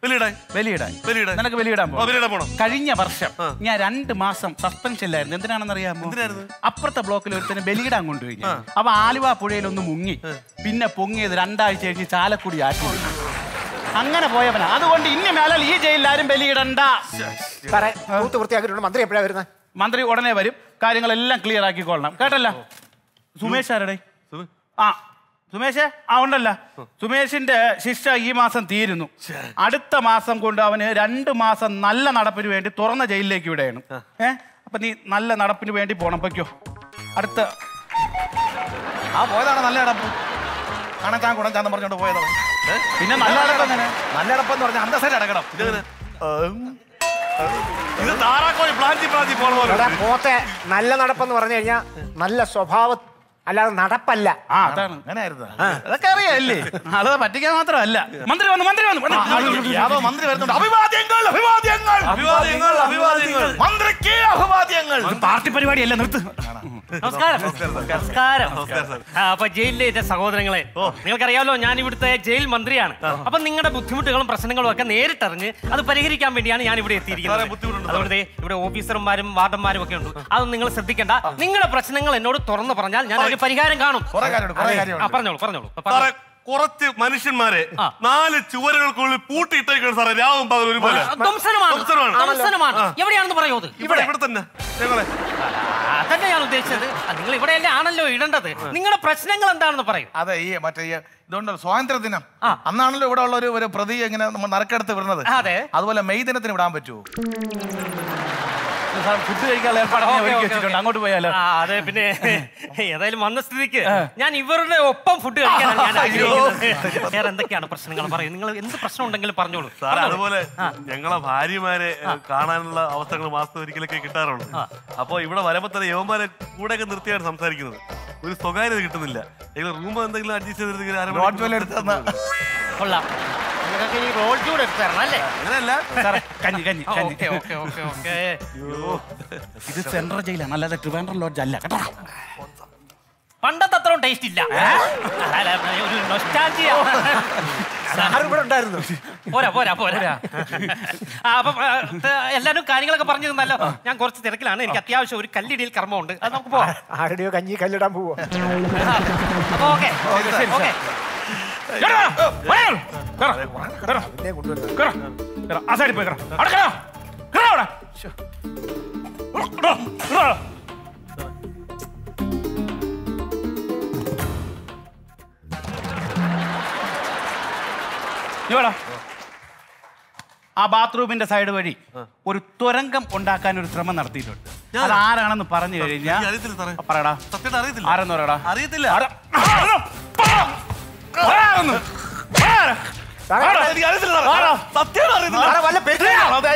ബലിയിടാൻ ബലിയിടാൻ ബലിയിടാൻ നിനക്ക് ബലിയിടാൻ ആ, പോകാം ബലിയിടാൻ പോണം കഴിഞ്ഞ വർഷം ഞാൻ രണ്ട് മാസം സസ്പെൻഷനിലായിരുന്നു എന്തിനാണെന്നറിയാമോ എന്തിനായിരുന്നു? അപ്പുറത്തെ ബ്ലോക്കിൽ ഒരുത്തനെ ബലിയിടാൻ കൊണ്ടുപോയി ഞാൻ. അപ്പൊ ആലുവ പുഴയിൽ ഒന്ന് മുങ്ങി പിന്നെ പൊങ്ങിയത് രണ്ടാഴ്ച കഴിഞ്ഞ് ചാലക്കുടി ആറ്റി അങ്ങനെ പോയവനാ അതുകൊണ്ട് ഇനി മേലാൽ ഈ ജയിലിൽ ആരും ബലിയിടണ്ട സാറേ തൂത്ത് വൃത്തിയാക്കിയിട്ടുണ്ട് മന്ത്രി എപ്പോഴാ വരുന്നത് മന്ത്രി ഉടനെ വരും കാര്യങ്ങളെല്ലാം ക്ലിയർ ആക്കിക്കൊള്ളണം കേട്ടല്ല സുമേഷ് ആരുടെ ആ സുമേഷ് ആ ഉണ്ടല്ല സുമേഷിന്റെ ശിക്ഷ ഈ മാസം തീരുന്നു അടുത്ത മാസം കൊണ്ട് അവന് രണ്ട് മാസം നല്ല നടപ്പിന് വേണ്ടി തുറന്ന ജയിലിലേക്ക് വിടുകയാണ് ഏ അപ്പൊ നീ നല്ല നടപ്പിന് വേണ്ടി പോണം പൊയ്ക്കോ അടുത്ത ആ പോയതാണ് നല്ല അടപ്പ് കണക്കാൻ കുടം ചാന്ന് പറഞ്ഞോണ്ട് പോയതാണ് ഏ? പിന്നെ നല്ല അടപ്പ് എങ്ങനെ? നല്ല അടപ്പെന്ന് പറഞ്ഞാൽ അന്തസ്സായിട്ട് അടക്കണം ഇതെങ്ങനെ ഇത് താറാക്കോഴി പ്ലാന്റി പ്ലാന്റി പോണ പോലെ എടാ, പോത്തെ നല്ല നടപ്പെന്ന് പറഞ്ഞു കഴിഞ്ഞാൽ നല്ല സ്വഭാവ അല്ലാതെ നടപ്പല്ല ആ അതാണ് അങ്ങനെയായിരുന്നു അതൊക്കെ അറിയാല്ലേ അത് പറ്റിക്കാൻ മാത്രമല്ല മന്ത്രി വന്നു മന്ത്രി വന്നു മന്ത്രി- യാദവ് മന്ത്രി വരുന്നുണ്ട് അഭിവാദ്യങ്ങൾ അഭിവാദ്യങ്ങൾ അഭിവാദ്യങ്ങൾ അഭിവാദ്യങ്ങൾ മന്ത്രിക്ക് അഭിവാദ്യങ്ങൾ പാർട്ടി പരിപാടിയല്ല നിർത്ത് നമസ്കാരം നമസ്കാരം നമസ്കാരം സാർ ആ, അപ്പൊ ജയിലിലെ എന്റെ സഹോദരങ്ങളെ നിങ്ങൾക്കറിയാമല്ലോ ഞാൻ ഇവിടുത്തെ ജയിൽ മന്ത്രിയാണ് അപ്പൊ നിങ്ങളുടെ ബുദ്ധിമുട്ടുകളും പ്രശ്നങ്ങളും ഒക്കെ നേരിട്ടറിഞ്ഞ് അത് പരിഹരിക്കാൻ വേണ്ടിയാണ് ഞാൻ ഇവിടെ സാറേ, എത്തിയിരിക്കുന്നത് ബുദ്ധിമുട്ടുണ്ട് അതുകൊണ്ട് ദേ ഇവിടെ ഓഫീസർമാരും വാർഡന്മാരും ഒക്കെ ഉണ്ട് അതൊന്നും നിങ്ങൾ ശ്രദ്ധിക്കണ്ട നിങ്ങളുടെ പ്രശ്നങ്ങൾ എന്നോട് തുറന്നു പറഞ്ഞാൽ ഞാൻ അതിന് പരിഹാരം കാണും കുറെ കാര്യമുണ്ട് കുറെ ആ, കാര്യമുണ്ട് പറഞ്ഞോളൂ പറഞ്ഞോളൂ സാറേ കുറച്ച് മനുഷ്യന്മാരെ നാല് ചുവരുകൾക്കുള്ളിൽ പൂട്ടിയിട്ടേക്കാണ് സാറേ രാവും പകൽ ഒരുപോലെ ധ്വംസനമാണ് ധ്വംസനമാണ്. ധ്വംസനമാണ് എവിടെയാണെന്ന് പറയൂ അത് ഇവിടെ ഇവിടെ തന്നെ ഞങ്ങളെ അതന്നെ ഞാൻ ഉദ്ദേശിച്ചത് ആ, നിങ്ങൾ ഇവിടെയല്ലേ ആണല്ലോ ഇടേണ്ടത് നിങ്ങളുടെ പ്രശ്നങ്ങൾ എന്താണെന്ന് പറയും അതെ ഈ മറ്റേ ഈ ഇതുകൊണ്ട് സ്വാതന്ത്ര്യ ദിനം അന്നാണല്ലോ ഇവിടെ ഉള്ള ഒരു ഒരു പ്രതി ഇങ്ങനെ നമ്മൾ നറുക്കെടുത്ത് വിടുന്നത് അതെ. അതുപോലെ മെയ് ദിനത്തിന് വിടാൻ പറ്റുമോ ഫുഡ് കഴിക്കാനുള്ള ഏർപ്പാട് ഞാൻ ഓക്കേ, ഒരുക്കി ഓക്കേ, വെച്ചിട്ടുണ്ട് ഓക്കേ. അങ്ങോട്ട് പോയാലോ ആ, അതെ പിന്നെ ഏതായാലും വന്ന സ്ഥിതിക്ക് ഞാൻ ഇവരുടെ ഒപ്പം ഫുഡ് കഴിക്കാനാണ് ഞാൻ ആഗ്രഹിക്കുന്നത് വേറെ എന്തൊക്കെയാണ് പ്രശ്നങ്ങൾ പറയും നിങ്ങൾ എന്ത് പ്രശ്നം ഉണ്ടെങ്കിലും പറഞ്ഞോളൂ സാറേ പറഞ്ഞോളൂ. അതുപോലെ ഞങ്ങളെ ഭാര്യമാരെ ഏഹ്, കാണാനുള്ള അവസ്ഥകൾ മാസത്തിൽ ഒരിക്കലൊക്കെ കിട്ടാറുള്ളൂ അപ്പൊ ഇവിടെ വരുമ്പോ തന്നെ യവന്മാരെ കൂടെയൊക്കെ നിർത്തിയാണ് സംസാരിക്കുന്നത് ഒരു സ്വകാര്യത കിട്ടുന്നില്ല ഞങ്ങൾ റൂം എന്തെങ്കിലും അഡ്ജസ്റ്റ് ചെയ്തിരുന്നെങ്കിൽ അരമണിക്കൂർ റോഡ് ജോലി എടുത്ത് തന്ന കൊള്ളാം നിങ്ങൾക്കൊക്കെ ഈ റോൾ ചൂട് എടുത്തു തരണം അല്ലേ അങ്ങനെയല്ല സാറേ കഞ്ഞി കഞ്ഞി ആ, കഞ്ഞി ഓക്കേ ഓക്കേ ഓക്കേ ഓക്കേ ഇത് സെൻട്രൽ ജയിലാണ് അല്ലാതെ ട്രിവാൻഡ്രം ലോഡ്ജ് അല്ല കേട്ടോ പണ്ടത്തെ അത്രയും ടേസ്റ്റ് ഇല്ല അല്ല, ഒരു nostalgia. സാർ ഇവിടെ ഉണ്ടായിരുന്നു പോരാ പോരാ പോരാ ആ, അപ്പം ആ, ഇത് എല്ലാവരും കാര്യങ്ങളൊക്കെ പറഞ്ഞു തന്നല്ലോ ഞാൻ കുറച്ച് തിരക്കിലാണ് എനിക്ക് അത്യാവശ്യം ഒരു കല്ലിടിയിൽ കർമ്മമുണ്ട് അത് നമുക്ക് പോവാം ആരുടെയോ കഞ്ഞി കല്ലിടാൻ പോവോ അപ്പൊ ഓക്കെ ഓക്കെ പിന്നെ കൊണ്ടുവരുന്നത് ആ സൈഡിൽ പോയി കേറാം. അവിടെ കേറാം. കേറാം അവിടെ. കേറാം. കേറാം. നീ വാടാ. ആ ബാത്റൂമിന്റെ സൈഡ് വഴി ഒരു തുരങ്കം ഉണ്ടാക്കാൻ ഒരു ശ്രമം നടത്തിയിട്ടുണ്ട് അത് ആരാണെന്ന് പറഞ്ഞു കഴിഞ്ഞാൽ എനിക്ക് അറിയത്തില്ല സാറേ പറയടാ സത്യമായിട്ട് അറിയത്തില്ല ആരെന്ന് പറയടാ അറിയത്തില്ല ആരാ? ആരാ? പറ. പറയാമെന്ന്. പറ. സാറേ, പറ. എനിക്ക് അറിയത്തില്ല സാറേ. ആരാ? സത്യമായിട്ട് അറിയത്തില്ല സാറേ, വല്ല പെരുന്നാ?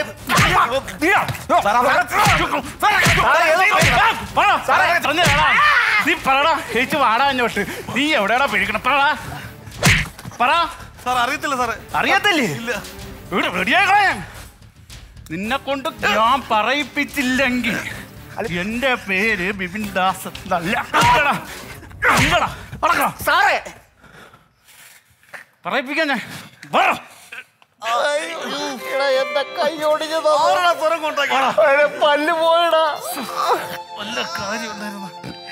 നീ പറടാ ചേച്ചി വാടാ അഞ്ഞോട്ട് നീ എവിടെയാടാ പിടിക്കണം പറടാ പറ സാർ അറിയത്തില്ല സാറേ അറിയത്തില്ലേ ഇല്ല ഇവിടെ റെഡിയാക്കണ ഞാൻ നിന്നെ കൊണ്ട് ഞാൻ പറയിപ്പിച്ചില്ലെങ്കിൽ എന്റെ പേര് ബിപിൻ ദാസ് എന്നല്ല. ഇല്ലടാ. ഇല്ലടാ. നടക്കണം. സാറേ പറയിപ്പിക്കാൻ ഞാൻ പറ. എന്റെ കൈ ഒടിഞ്ഞതോ ആരുടെ സ്വരം കൊണ്ടാക്കി പല്ല് പോയടാ വല്ല കാര്യം ഉണ്ടായിരുന്നു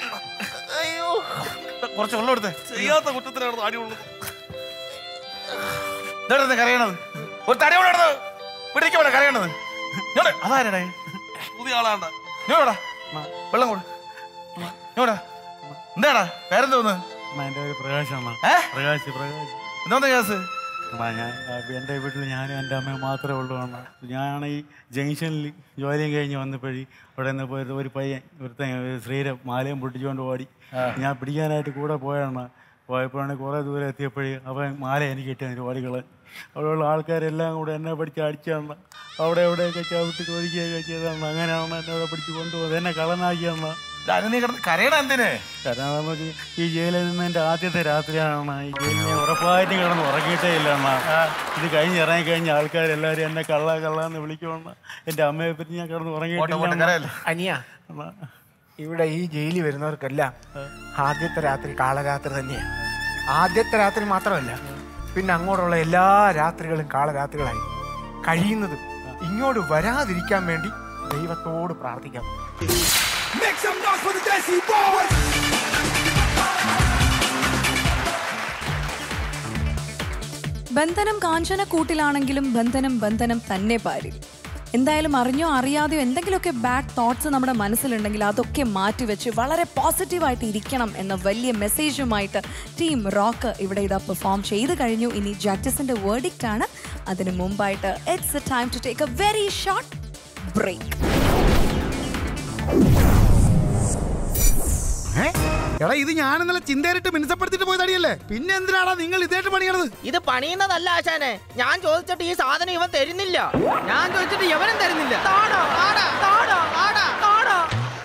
കുറച്ച് വെള്ളം എടുത്തേ ചെയ്യാത്ത കുറ്റത്തിനാണ് അടി കൊള്ളുന്നത് ഇതെടുത്ത് കരയണത് ഒരു തടി ഇവിടെ എടുത്ത് പിടിക്കവിടെ കരയണത് ഇങ്ങോട്ട്. അതാരടേ പുതിയ ആളാണ്ട ഇങ്ങോട്ടാ വെള്ളം കൊടു ഇങ്ങോട്ടാ എന്താടാ പേരെന്ത് തോന്നുന്നു എന്റെ പേര് പ്രകാശാണ് ഏ പ്രകാശ് പ്രകാശ് എന്താ കേസ് അമ്മ, ഞാൻ എൻ്റെ വീട്ടിൽ ഞാനും എൻ്റെ അമ്മയും മാത്രമേ ഉള്ളൂ അണ്ണാ ഞാൻ ഈ ജംഗ്ഷനിൽ ജോലിയും കഴിഞ്ഞ് വന്നപ്പോഴേ അവിടെ നിന്ന് പോയത് ഒരു പയ്യൻ ഒരുത്തൻ ഒരു ശ്രീരം മാലയും പൊട്ടിച്ചുകൊണ്ട് ഓടി ഞാൻ പിടിക്കാനായിട്ട് കൂടെ പോയാണ് പോയപ്പോഴാണ് കുറേ ദൂരം എത്തിയപ്പോഴേ അവൻ മാല എനിക്ക് കിട്ടിയ ഓടികളൻ അവിടെയുള്ള ആൾക്കാരെല്ലാം കൂടെ എന്നെ പിടിച്ച് അടിച്ചാണ് അവിടെ എവിടെയൊക്കെ ചവിട്ടി ചോദിക്കുകയൊക്കെ ചെയ്താണ് അങ്ങനെയാണ് എന്നെ അവിടെ പിടിച്ച് കൊണ്ടുപോകുന്നത് എന്നെ കളനാക്കിയാണ് നീ കിടന്ന് കരയണ എന്തിന് കാരണം നമുക്ക് ഈ ജയിലിൽ നിന്ന് എൻ്റെ ആദ്യത്തെ രാത്രിയാണ് ഈ ജയിലിനെ ഉറപ്പായിട്ടും കിടന്ന് ഉറങ്ങിയിട്ടേ ഇല്ല അണ്ണാ ഇത് കഴിഞ്ഞ് ഇറങ്ങി കഴിഞ്ഞ ആൾക്കാരെല്ലാവരും എന്നെ കള്ള കള്ള എന്ന് വിളിക്കുമെന്ന് എൻ്റെ അമ്മയെ പറ്റി ഞാൻ കിടന്ന് പോട്ടെ, ഉറങ്ങിയിട്ടില്ല പോട്ടെ, അണ്ണാ. കരയല്ലേ. അനിയ അണ്ണാ. ഇവിടെ ഈ ജയിലിൽ വരുന്നവർക്കെല്ലാം ആദ്യത്തെ രാത്രി കാളരാത്രി തന്നെയാണ് ആദ്യത്തെ രാത്രി മാത്രമല്ല പിന്നെ അങ്ങോട്ടുള്ള എല്ലാ രാത്രികളും കാളരാത്രികളായി കഴിയുന്നതും ഇങ്ങോട്ട് വരാതിരിക്കാൻ വേണ്ടി ദൈവത്തോട് പ്രാർത്ഥിക്കാം ബന്ധനം കാഞ്ചന കൂട്ടിലാണെങ്കിലും ബന്ധനം ബന്ധനം തന്നെ പാരിൽ എന്തായാലും അറിഞ്ഞോ അറിയാതെയോ എന്തെങ്കിലുമൊക്കെ ബാഡ് തോട്ട്സ് നമ്മുടെ മനസ്സിലുണ്ടെങ്കിൽ അതൊക്കെ മാറ്റിവെച്ച് വളരെ പോസിറ്റീവായിട്ട് ഇരിക്കണം എന്ന വലിയ മെസ്സേജുമായിട്ട് ടീം റോക്ക് ഇവിടെ ഇതാ പെർഫോം ചെയ്ത് കഴിഞ്ഞു ഇനി ജഡ്ജസിന്റെ വേർഡിക്റ്റ് ആണ് അതിന് മുമ്പായിട്ട് it's a time to take a very short break എടാ ഇത് ഞാൻ ഇന്നലെ ചിന്തേരിട്ട് മിനുസപ്പെടുത്തിട്ട് പോയി തടിയല്ലേ പിന്നെ എന്തിനാടാ നിങ്ങൾ ഇതേട്ട് പണിയണത് ഇത് പണിയുന്നതല്ല ആശാനെ ഞാൻ ചോദിച്ചിട്ട് ഈ സാധനം ഇവൻ തരുന്നില്ല ഞാൻ ചോദിച്ചിട്ട് ഇവനും തരുന്നില്ല താടോ ആടാ താടോ ആടാ താടോ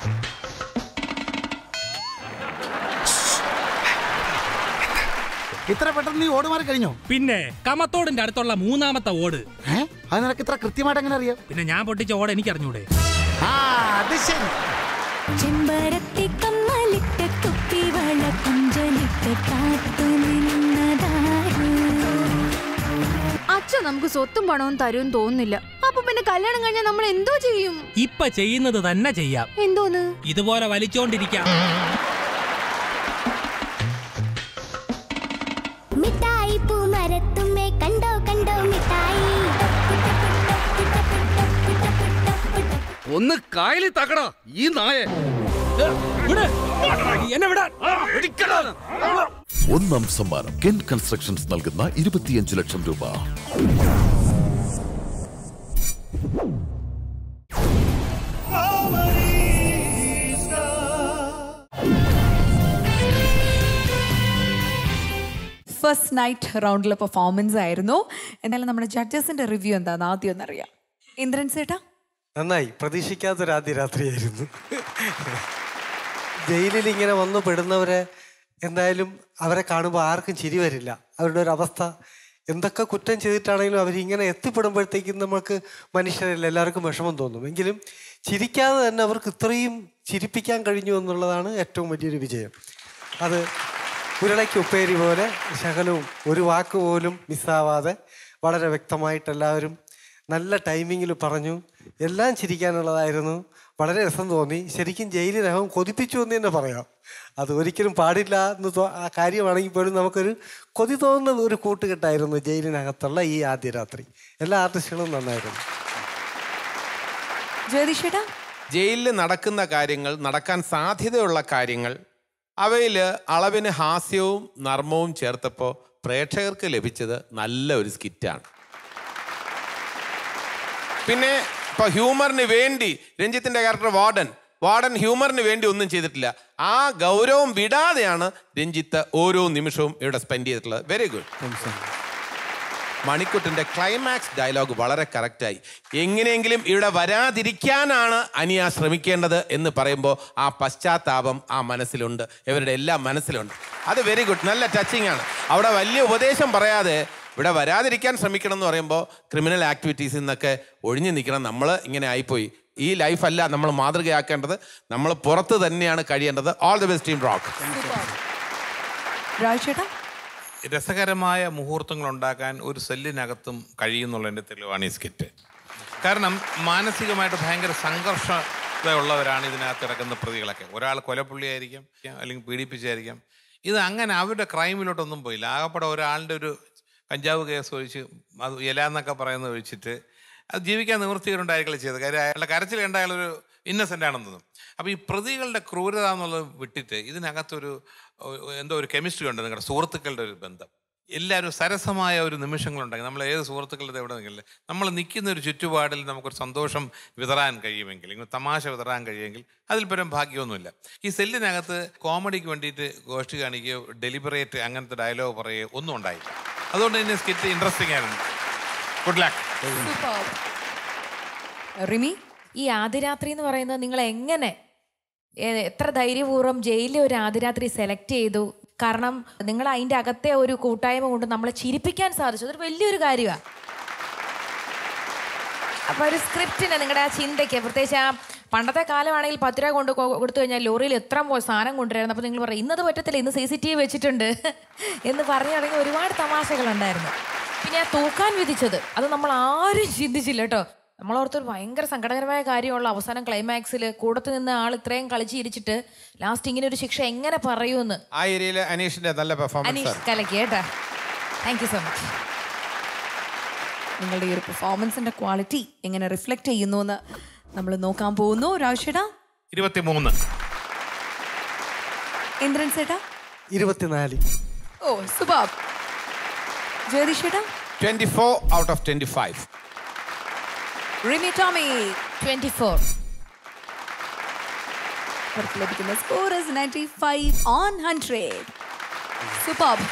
ഇത്ര പെട്ടെന്ന് നീ ഓട് മാറി കഴിഞ്ഞോ പിന്നെ കമത്തോടിന്റെ അടുത്തുള്ള മൂന്നാമത്തെ ഓട് അത് നിനക്ക് ഇത്ര കൃത്യമായിട്ട് എങ്ങനെ അറിയാം പിന്നെ ഞാൻ പൊട്ടിച്ച ഓട് എനിക്ക് അറിഞ്ഞൂടെ ആ അത് ശരി ചെമ്പരത്തി കമ്മലിട്ട് കുപ്പിവള കുഞ്ചലിട്ട് കാത്തു നിന്നതാരും അച്ഛൻ നമുക്ക് സ്വത്തും പണവും തരും തോന്നുന്നില്ല അപ്പൊ പിന്നെ കല്യാണം കഴിഞ്ഞാൽ നമ്മൾ എന്തോ ചെയ്യും ഇപ്പൊ ചെയ്യുന്നത് തന്നെ ചെയ്യാം എന്തോന്ന് ഇതുപോലെ വലിച്ചോണ്ടിരിക്കാം മിഠായി പൂമരത്തുമ്മേ കണ്ടോ കണ്ടോ മിഠായി ഒന്ന് കായലിൽ തകടാ ഈ നായ എന്നെ വിടാൻ ഒന്നാം സമ്മാനം കെൻ കൺസ്ട്രക്ഷൻസ് നൽകുന്ന ഇരുപത്തിയഞ്ച് ലക്ഷം രൂപ ഫസ്റ്റ് നൈറ്റ് റൗണ്ടിലെ പെർഫോമൻസ് ആയിരുന്നു എന്തായാലും നമ്മുടെ ജഡ്ജസിന്റെ റിവ്യൂ എന്താണെന്ന് ആദ്യം ഒന്നറിയാം ഇന്ദ്രൻ സേട്ടാ നന്നായി പ്രതീക്ഷിക്കാത്തൊരു ആദ്യ രാത്രിയായിരുന്നു ജയിലിൽ ഇങ്ങനെ വന്നു പെടുന്നവരെ എന്തായാലും അവരെ കാണുമ്പോൾ ആർക്കും ചിരി വരില്ല അവരുടെ ഒരു അവസ്ഥ എന്തൊക്കെ കുറ്റം ചെയ്തിട്ടാണെങ്കിലും അവരിങ്ങനെ എത്തിപ്പെടുമ്പോഴത്തേക്കും നമുക്ക് മനുഷ്യരിൽ എല്ലാവർക്കും വിഷമം തോന്നും എങ്കിലും ചിരിക്കാതെ തന്നെ അവർക്ക് ഇത്രയും ചിരിപ്പിക്കാൻ കഴിഞ്ഞു എന്നുള്ളതാണ് ഏറ്റവും വലിയൊരു വിജയം അത് ഉരുളയ്ക്ക് ഉപ്പേരി പോലെ ശകലവും ഒരു വാക്ക് പോലും മിസ്സാവാതെ വളരെ വ്യക്തമായിട്ട് എല്ലാവരും നല്ല ടൈമിങ്ങിൽ പറഞ്ഞു എല്ലാം ചിരിക്കാനുള്ളതായിരുന്നു വളരെ രസം തോന്നി ശരിക്കും ജയിലിനകം കൊതിപ്പിച്ചു എന്ന് തന്നെ പറയാം അത് ഒരിക്കലും പാടില്ല എന്ന് തോ- ആ കാര്യമാണെങ്കിൽ പോലും നമുക്കൊരു കൊതി തോന്നുന്ന ഒരു കൂട്ടുകെട്ടായിരുന്നു ജയിലിനകത്തുള്ള ഈ ആദ്യ രാത്രി എല്ലാ ആർട്ടിസ്റ്റുകളും നന്നായിരുന്നു ജ്യോതിഷേട്ടാ ജയിലിൽ നടക്കുന്ന കാര്യങ്ങൾ നടക്കാൻ സാധ്യതയുള്ള കാര്യങ്ങൾ അവയിൽ അളവിന് ഹാസ്യവും നർമ്മവും ചേർത്തപ്പോൾ പ്രേക്ഷകർക്ക് ലഭിച്ചത് നല്ല ഒരു സ്കിറ്റാണ് പിന്നെ ഇപ്പൊ ഹ്യൂമറിന് വേണ്ടി രഞ്ജിത്തിന്റെ ക്യാരക്ടർ വാർഡൻ വാർഡൻ ഹ്യൂമറിന് വേണ്ടി ഒന്നും ചെയ്തിട്ടില്ല ആ ഗൗരവം വിടാതെയാണ് രഞ്ജിത്ത് ഓരോ നിമിഷവും ഇവിടെ സ്പെൻഡ് ചെയ്തിട്ടുള്ളത് വെരി ഗുഡ് മണിക്കുട്ടിന്റെ ക്ലൈമാക്സ് ഡയലോഗ് വളരെ കറക്റ്റായി എങ്ങനെയെങ്കിലും ഇവിടെ വരാതിരിക്കാനാണ് അനിയ ശ്രമിക്കേണ്ടത് എന്ന് പറയുമ്പോൾ ആ പശ്ചാത്താപം ആ മനസ്സിലുണ്ട് ഇവരുടെ എല്ലാം മനസ്സിലുണ്ട് അത് വെരി ഗുഡ് നല്ല ടച്ചിങ് ആണ് അവിടെ വലിയ ഉപദേശം പറയാതെ ഇവിടെ വരാതിരിക്കാൻ ശ്രമിക്കണം എന്ന് പറയുമ്പോൾ ക്രിമിനൽ ആക്ടിവിറ്റീസിൽ നിന്നൊക്കെ ഒഴിഞ്ഞു നിൽക്കണം നമ്മൾ ഇങ്ങനെ ആയിപ്പോയി ഈ ലൈഫല്ല നമ്മൾ മാതൃകയാക്കേണ്ടത് നമ്മൾ പുറത്ത് തന്നെയാണ് കഴിയേണ്ടത് all the best team rock രാജേട്ടാ രസകരമായ മുഹൂർത്തങ്ങൾ ഉണ്ടാക്കാൻ ഒരു സെല്ലിനകത്തും കഴിയുന്നുള്ളതിൻ്റെ തെളിവാണ് ഈ സ്കിറ്റ് കാരണം മാനസികമായിട്ട് ഭയങ്കര സംഘർഷതയുള്ളവരാണ് ഇതിനകത്ത് കിടക്കുന്ന പ്രതികളൊക്കെ ഒരാൾ കൊലപ്പുള്ളിയായിരിക്കാം അല്ലെങ്കിൽ പീഡിപ്പിച്ചായിരിക്കാം ഇത് അങ്ങനെ അവരുടെ ക്രൈമിലോട്ടൊന്നും പോയില്ല ആകപ്പെടെ ഒരാളുടെ ഒരു കഞ്ചാവ് കേസ് ഒഴിച്ച് അത് ഇല എന്നൊക്കെ പറയുന്നത് ഒഴിച്ചിട്ട് അത് ജീവിക്കാൻ നിവൃത്തികളുണ്ടായിരിക്കില്ല ചെയ്തത് കാര്യം അയാളുടെ കരച്ചിൽ കണ്ട അയാളൊരു ഇന്നസെൻ്റ് ആണെന്ന് തോന്നും അപ്പോൾ ഈ പ്രതികളുടെ ക്രൂരത എന്നുള്ളത് വിട്ടിട്ട് ഇതിനകത്തൊരു ഒ- എന്തോ ഒരു കെമിസ്ട്രി ഉണ്ട് നിങ്ങളുടെ സുഹൃത്തുക്കളുടെ ഒരു ബന്ധം എല്ലാവരും സരസമായ ഒരു നിമിഷങ്ങളുണ്ടെങ്കിൽ നമ്മൾ ഏത് സുഹൃത്തുക്കളുടെ എവിടെ നിൽക്കില്ല നമ്മൾ നിൽക്കുന്ന ഒരു ചുറ്റുപാടിൽ നമുക്കൊരു സന്തോഷം വിതറാൻ കഴിയുമെങ്കിൽ ഇങ്ങനെ തമാശ വിതറാൻ കഴിയുമെങ്കിൽ അതിൽ പരം ഭാഗ്യമൊന്നുമില്ല ഈ സെല്ലിനകത്ത് കോമഡിക്ക് വേണ്ടിയിട്ട് ഗോഷ്ടി കാണിക്കുകയോ ഡെലിബറേറ്റ് അങ്ങനത്തെ ഡയലോഗ് പറയുകയോ ഒന്നും ഉണ്ടായില്ല അതുകൊണ്ട് തന്നെ സ്കിറ്റ് ഇൻട്രസ്റ്റിംഗ് ആയിരുന്നു ഗുഡ് ലക്ക് റിമി ഈ ആദ്യരാത്രി എന്ന് പറയുന്നത് നിങ്ങൾ എങ്ങനെ ഏ- എത്ര ധൈര്യപൂർവ്വം ജയിലിൽ ഒരു ആദ്യരാത്രി സെലക്ട് ചെയ്തു കാരണം നിങ്ങൾ അതിൻ്റെ അകത്തെ ഒരു കൂട്ടായ്മ കൊണ്ട് നമ്മളെ ചിരിപ്പിക്കാൻ സാധിച്ചു അതൊരു വലിയൊരു കാര്യമാണ് അപ്പോൾ ഒരു സ്ക്രിപ്റ്റിന് നിങ്ങളുടെ ആ ചിന്തയ്ക്ക് പ്രത്യേകിച്ച് ആ പണ്ടത്തെ കാലമാണെങ്കിൽ പത്ത് രൂപ കൊണ്ട് കൊ- കൊടുത്തു കഴിഞ്ഞാൽ ലോറിയിൽ എത്ര പോ സാധനം കൊണ്ടുവരായിരുന്നു അപ്പോൾ നിങ്ങൾ പറയും ഇന്നത് പറ്റത്തില്ല ഇന്ന് സി സി ടി വി വെച്ചിട്ടുണ്ട് എന്ന് പറഞ്ഞു തുടങ്ങി ഒരുപാട് തമാശകളുണ്ടായിരുന്നു പിന്നെ ആ തൂക്കാൻ വിധിച്ചത് അത് നമ്മൾ ആരും ചിന്തിച്ചില്ല കേട്ടോ നമ്മളോർത്തൊരു ഭയങ്കര സങ്കടകരമായ കാര്യമുള്ള അവസാനം ക്ലൈമാക്സിൽ കൂടത്ത് നിന്ന് ആൾ ഇത്രയും കളിച്ചിരിച്ചിട്ട് ലാസ്റ്റ് ഇങ്ങനെ ഒരു ശിക്ഷ എങ്ങനെ പറയൂന്ന് ആ ഏരിയയിൽ അനീഷിന്റെ നല്ല പെർഫോമൻസ് അനീഷ് കലക്കി കേട്ടാ താങ്ക് യു സോ മച്ച് നിങ്ങളുടെ ഈ ഒരു പെർഫോമൻസിന്റെ ക്വാളിറ്റി എങ്ങനെ റിഫ്ലക്ട് ചെയ്യുന്നു എന്ന് നമ്മൾ നോക്കാൻ പോകുന്നു രാജേട്ടാ ഇരുപത്തിമൂന്ന് ഇന്ദ്രൻ ചേട്ടാ ഇരുപത്തിനാല് ഓ സുബാബ് ജഗദീഷ് ചേട്ടാ twenty four out of twenty five Rimi Tomy twenty four അവർക്ക് ലഭിക്കുന്ന score is ninety five on hundred സുബാബ്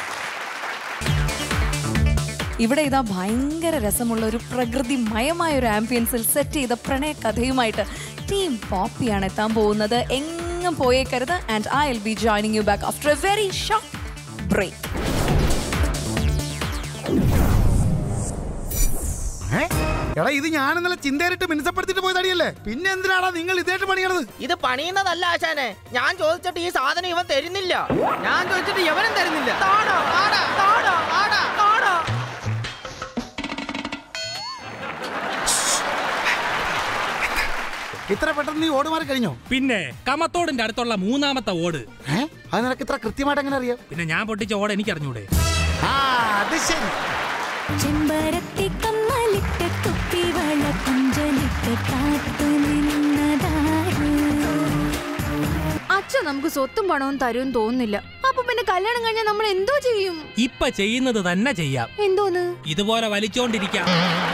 ഇവിടെ ഇതാ ഭയങ്കര രസമുള്ള ഒരു പ്രകൃതിമയമായ ഒരു ആംബിയൻസിൽ സെറ്റ് ചെയ്ത പ്രണയ കഥയുമായിട്ട് ടീം പോപ്പിയാണ് എത്താൻ പോകുന്നത് എങ്ങും പോയേക്കരുത് and I will be joining you back after a very short break ഏ? എടാ ഇത് ഞാൻ ഇന്നലെ ചിന്തേരിട്ട് മിനുസപ്പെടുത്തിട്ട് പോയ തടിയല്ലേ പിന്നെ എന്തിനാടാ നിങ്ങൾ ഇതേട്ട് പണിയണത് ഇത് പണിയുന്നതല്ല ആശാനെ ഞാൻ ചോദിച്ചിട്ട് ഈ സാധനം ഇവൻ തരുന്നില്ല ഞാൻ ചോദിച്ചിട്ട് ഇവനും തരുന്നില്ല താടാ ആടാ താടാ ആടാ താടാ ഇത്ര പെട്ടെന്ന് നീ ഓടുമാറി കഴിഞ്ഞോ പിന്നെ കമത്തോടിന്റെ അടുത്തുള്ള മൂന്നാമത്തെ ഓട് ഏ അത് നിനക്ക് ഇത്ര കൃത്യമായിട്ട് എങ്ങനെ അറിയാം പിന്നെ ഞാൻ പൊട്ടിച്ച ഓട് എനിക്ക് അറിഞ്ഞൂടെ ആ അത് ശരി ചെമ്പരത്തി കമ്മലിട്ട് കുപ്പിവള കുഞ്ചലിട്ട് കാത്തു നിന്നതാര് അച്ഛൻ നമുക്ക് സ്വത്തും പണവും തരും തോന്നുന്നില്ല അപ്പൊ പിന്നെ കല്യാണം കഴിഞ്ഞാൽ നമ്മൾ എന്തോ ചെയ്യും ഇപ്പൊ ചെയ്യുന്നത് തന്നെ ചെയ്യാം എന്തോന്ന് ഇതുപോലെ വലിച്ചോണ്ടിരിക്കാം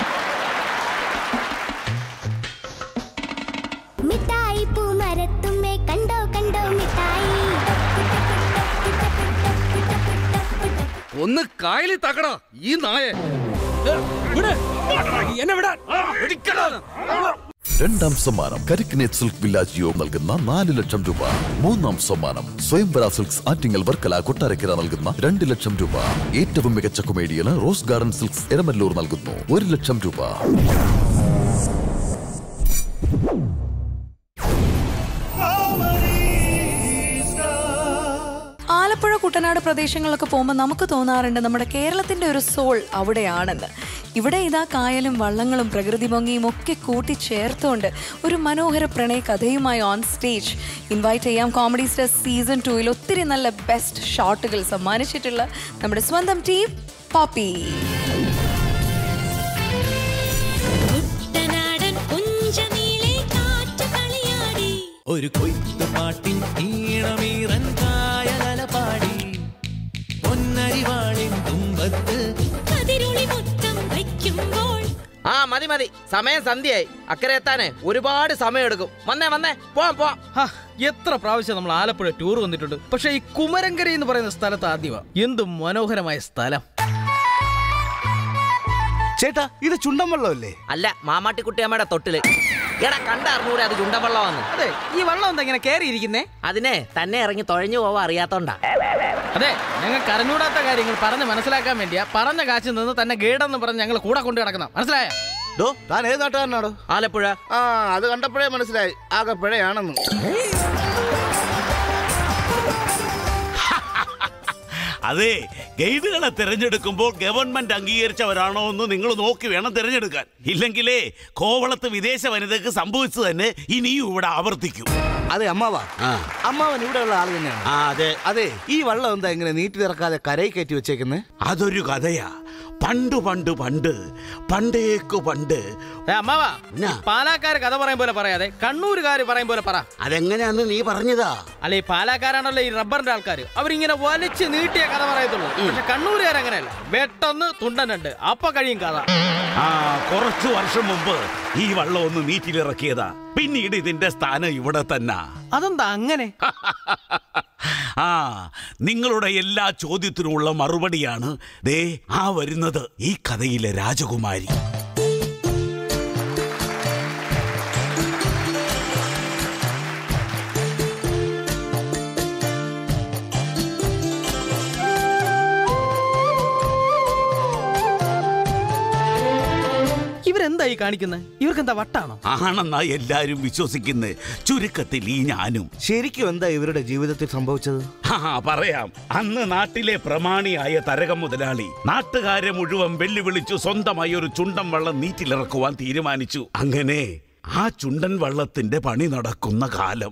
മിഠായി പൂമരത്തുമ്മേ കണ്ടോ കണ്ടോ മിഠായി ഒന്ന് കായലി തക്കടാ ഈ നായ എന്നെ വിടാ രണ്ടാം സമ്മാനം കരിക്കിനേറ്റ് സിൽക്ക് വില്ലാജിയോ നൽകുന്ന നാല് ലക്ഷം രൂപ മൂന്നാം സമ്മാനം സ്വയംവര സിൽക്സ് ആറ്റിങ്ങൽ വർക്കല കൊട്ടാരക്കര നൽകുന്ന രണ്ട് ലക്ഷം രൂപ ഏറ്റവും മികച്ച കൊമേഡിയന് റോസ് ഗാർഡൻ സിൽക്സ് എരമല്ലൂർ നൽകുന്നു ഒരു ലക്ഷം രൂപ ആലപ്പുഴ കുട്ടനാട് പ്രദേശങ്ങളിലൊക്കെ പോകുമ്പോൾ നമുക്ക് തോന്നാറുണ്ട് നമ്മുടെ കേരളത്തിന്റെ ഒരു സോൾ അവിടെയാണെന്ന് ഇവിടെ ഇതാ കായലും വള്ളങ്ങളും പ്രകൃതി ഭംഗിയും ഒക്കെ കൂട്ടിച്ചേർത്തുകൊണ്ട് ഒരു മനോഹര പ്രണയ കഥയുമായി ഓൺ സ്റ്റേജ് ഇൻവൈറ്റ് ചെയ്യാം കോമഡി സ്റ്റാർ സീസൺ ടൂവിൽ ഒത്തിരി നല്ല ബെസ്റ്റ് ഷോട്ടുകൾ സമ്മാനിച്ചിട്ടുള്ള നമ്മുടെ സ്വന്തം ടീം പോപ്പി കുട്ടനാടൻ കുഞ്ചനീളെ കാറ്റ് കളിയാടി ഒരു കൊയ്ത്തുപാട്ടിൻ ഈണമീറൻ കായലല പാടി പൊന്നരിവാളിൻ തുമ്പത്ത് കതിരൊളി മുത്തം വയ്ക്കുമ്പോൾ ആ മതി മതി സമയം സന്ധ്യയായി അക്കരെ എത്താനേ ഒരുപാട് സമയം എടുക്കും വന്നേ വന്നേ പോവാം പോവാം ഹാ, എത്ര പ്രാവശ്യം നമ്മൾ ആലപ്പുഴ ടൂർ വന്നിട്ടുണ്ട് പക്ഷെ ഈ കുമരങ്കര എന്ന് പറയുന്ന സ്ഥലത്ത് ആദ്യമാ എന്ത് മനോഹരമായ സ്ഥലം ചേട്ടാ ഇത് ചുണ്ടൻ വെള്ളമല്ലേ അല്ല മാമാട്ടിക്കുട്ടിയമ്മയുടെ തൊട്ടില് എടാ കണ്ടറിഞ്ഞൂടെ അത് ചുണ്ടൻ വെള്ളമാണ് അതെ ഈ വെള്ളം എന്താ ഇങ്ങനെ കയറിയിരിക്കുന്നേ അതിനെ തന്നെ ഇറങ്ങി തുഴഞ്ഞു പോവാ അറിയാത്തോണ്ടാ അതെ ഞങ്ങൾക്ക് അറിഞ്ഞൂടാത്ത കാര്യങ്ങൾ പറഞ്ഞ് മനസ്സിലാക്കാൻ വേണ്ടിയാ പറഞ്ഞ കാച്ചിൽ നിന്ന് തന്നെ ഗൈഡെന്ന് പറഞ്ഞ് ഞങ്ങൾ കൂടെ കൊണ്ട് കിടക്കണം മനസ്സിലായ ഡോ താൻ ഏത് നാട്ടുകാരനാടോ ആലപ്പുഴ ആ അത് കണ്ടപ്പോഴേ മനസ്സിലായി ആകെ പിഴയാണെന്ന് അതെ ഗൈഡുകളെ തിരഞ്ഞെടുക്കുമ്പോൾ ഗവൺമെന്റ് അംഗീകരിച്ചവരാണോ എന്ന് നിങ്ങൾ നോക്കി വേണം തിരഞ്ഞെടുക്കാൻ ഇല്ലെങ്കിലേ കോവളത്ത് വിദേശ വനിതക്ക് സംഭവിച്ചു തന്നെ ഇനിയും ഇവിടെ ആവർത്തിക്കും അതെ അമ്മാവാ അമ്മാവൻ ഇവിടെയുള്ള ആൾ തന്നെയാണ് ആ അതെ അതെ ഈ വെള്ളം എന്താ ഇങ്ങനെ നീട്ടി ഇറക്കാതെ കരയിൽ കയറ്റി വെച്ചേക്കുന്നത് അതൊരു കഥയാ പണ്ട് പണ്ട് പണ്ട് പണ്ടേക്കു പണ്ട് അമ്മാവാ പാലാക്കാര് കഥ പറയും പോലെ പറയാതെ കണ്ണൂരുകാര് പറയും പോലെ പറ അതെങ്ങനെയാന്ന് നീ പറഞ്ഞതാ അല്ല ഈ പാലാക്കാരാണല്ലോ ഈ റബ്ബറിന്റെ ആൾക്കാർ അവരിങ്ങനെ വലിച്ച് നീട്ടിയ കഥ പറയത്തുള്ളൂ പക്ഷെ കണ്ണൂരുകാർ അങ്ങനെയല്ല വെട്ടൊന്ന് തുണ്ടനുണ്ട് അപ്പൊ കഴിയും കഥ ആ കുറച്ചു വർഷം മുമ്പ് ഈ വള്ളം ഒന്ന് നീറ്റിലിറക്കിയതാ പിന്നീട് ഇതിന്റെ സ്ഥാനം ഇവിടെ തന്നെ അതെന്താ അങ്ങനെ ആ നിങ്ങളുടെ എല്ലാ ചോദ്യത്തിനുമുള്ള മറുപടിയാണ് ദേ ആ വരുന്നത് ഈ കഥയിലെ രാജകുമാരി ഇവരെന്ത് ഇതെന്തായി കാണിക്കുന്നത് ഇവർക്ക് എന്താ വട്ടാണോ ആണെന്നാ എല്ലാരും വിശ്വസിക്കുന്നത് ചുരുക്കത്തിൽ ഈ ഞാനും ശരിക്കും എന്താ ഇവരുടെ ജീവിതത്തിൽ സംഭവിച്ചത് ആ പറയാം അന്ന് നാട്ടിലെ പ്രമാണിയായ തരകം മുതലാളി നാട്ടുകാരെ മുഴുവൻ വെല്ലുവിളിച്ചു സ്വന്തമായി ഒരു ചുണ്ടൻ വള്ളം നീറ്റിലിറക്കുവാൻ തീരുമാനിച്ചു അങ്ങനെ ആ ചുണ്ടൻ വള്ളത്തിന്റെ പണി നടക്കുന്ന കാലം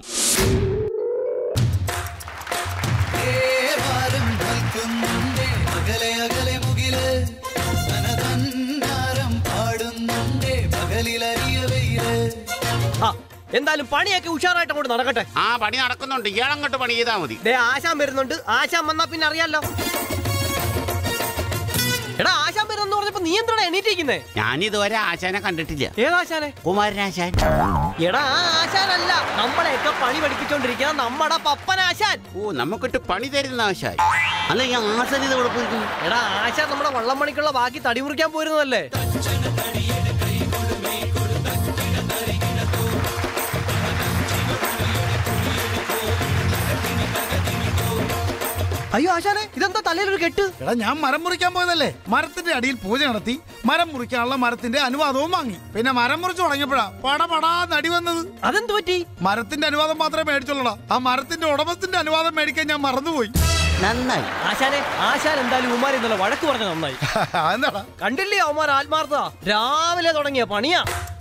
ഏവാരം നിൽക്കുന്നുണ്ടേ അകലെ അകലെ മുകില് തനതന്നാരം പാടുന്നുണ്ടേ പകലിലറിയ വെയില് ആ എന്തായാലും പണിയൊക്കെ ഉഷാറായിട്ട് അങ്ങോട്ട് നടക്കട്ടെ ആ പണി നടക്കുന്നുണ്ട് ഇയാളങ്ങോട്ട് പണി ചെയ്താൽ മതി ദേ ആശാൻ വരുന്നുണ്ട് ആശാൻ വന്നാ പിന്നെ അറിയാലോ എടാ ആശാൻ വരുന്നെന്ന് പറഞ്ഞപ്പോ നീ എന്താണ് എണീറ്റിരിക്കുന്നേ ഞാനിതുവരെ ആശാനെ കണ്ടിട്ടില്ല ഏതാശാനെ കുമാരനാശാൻ എടാ ആ ആശാനല്ല നമ്മളെയൊക്കെ പണി പഠിപ്പിച്ചോണ്ടിരിക്കുന്ന നമ്മടെ പപ്പൻ ആശാൻ ഓ നമുക്കിട്ട് പണി തരുന്ന ആശാൻ അല്ല ഈ ആശാൻ ഇത് ഇവിടെ പോയിരിക്കുന്നു എടാ ആശാൻ നമ്മുടെ വള്ളം പണിക്കുള്ള ബാക്കി തടി മുറിക്കാൻ പോയിരുന്നതല്ലേ അയ്യോ ആശാനെ ഇതെന്താ തലയിലൊരു കെട്ട് എടാ ഞാൻ മരം മുറിക്കാൻ പോയതല്ലേ മരത്തിന്റെ അടിയിൽ പൂജ നടത്തി മരം മുറിക്കാനുള്ള മരത്തിന്റെ അനുവാദവും വാങ്ങി പിന്നെ മരം മുറിച്ചു തുടങ്ങിയപ്പോഴാ പട പടാ നടി വന്നത് അതെന്ത് പറ്റി മരത്തിന്റെ അനുവാദം മാത്രമേ മേടിച്ചുള്ളടാ ആ മരത്തിന്റെ ഉടമസ്ഥന്റെ അനുവാദം മേടിക്കാൻ ഞാൻ മറന്നുപോയി നന്നായി ആശാനെ ആശാൻ എന്തായാലും ഉമാർ ഇന്നലെ വഴക്ക് പറഞ്ഞ നന്നായി എന്താടാ കണ്ടില്ലേ അവന്മാർ ആത്മാർത്ഥ രാവിലെ തുടങ്ങിയ പണിയാ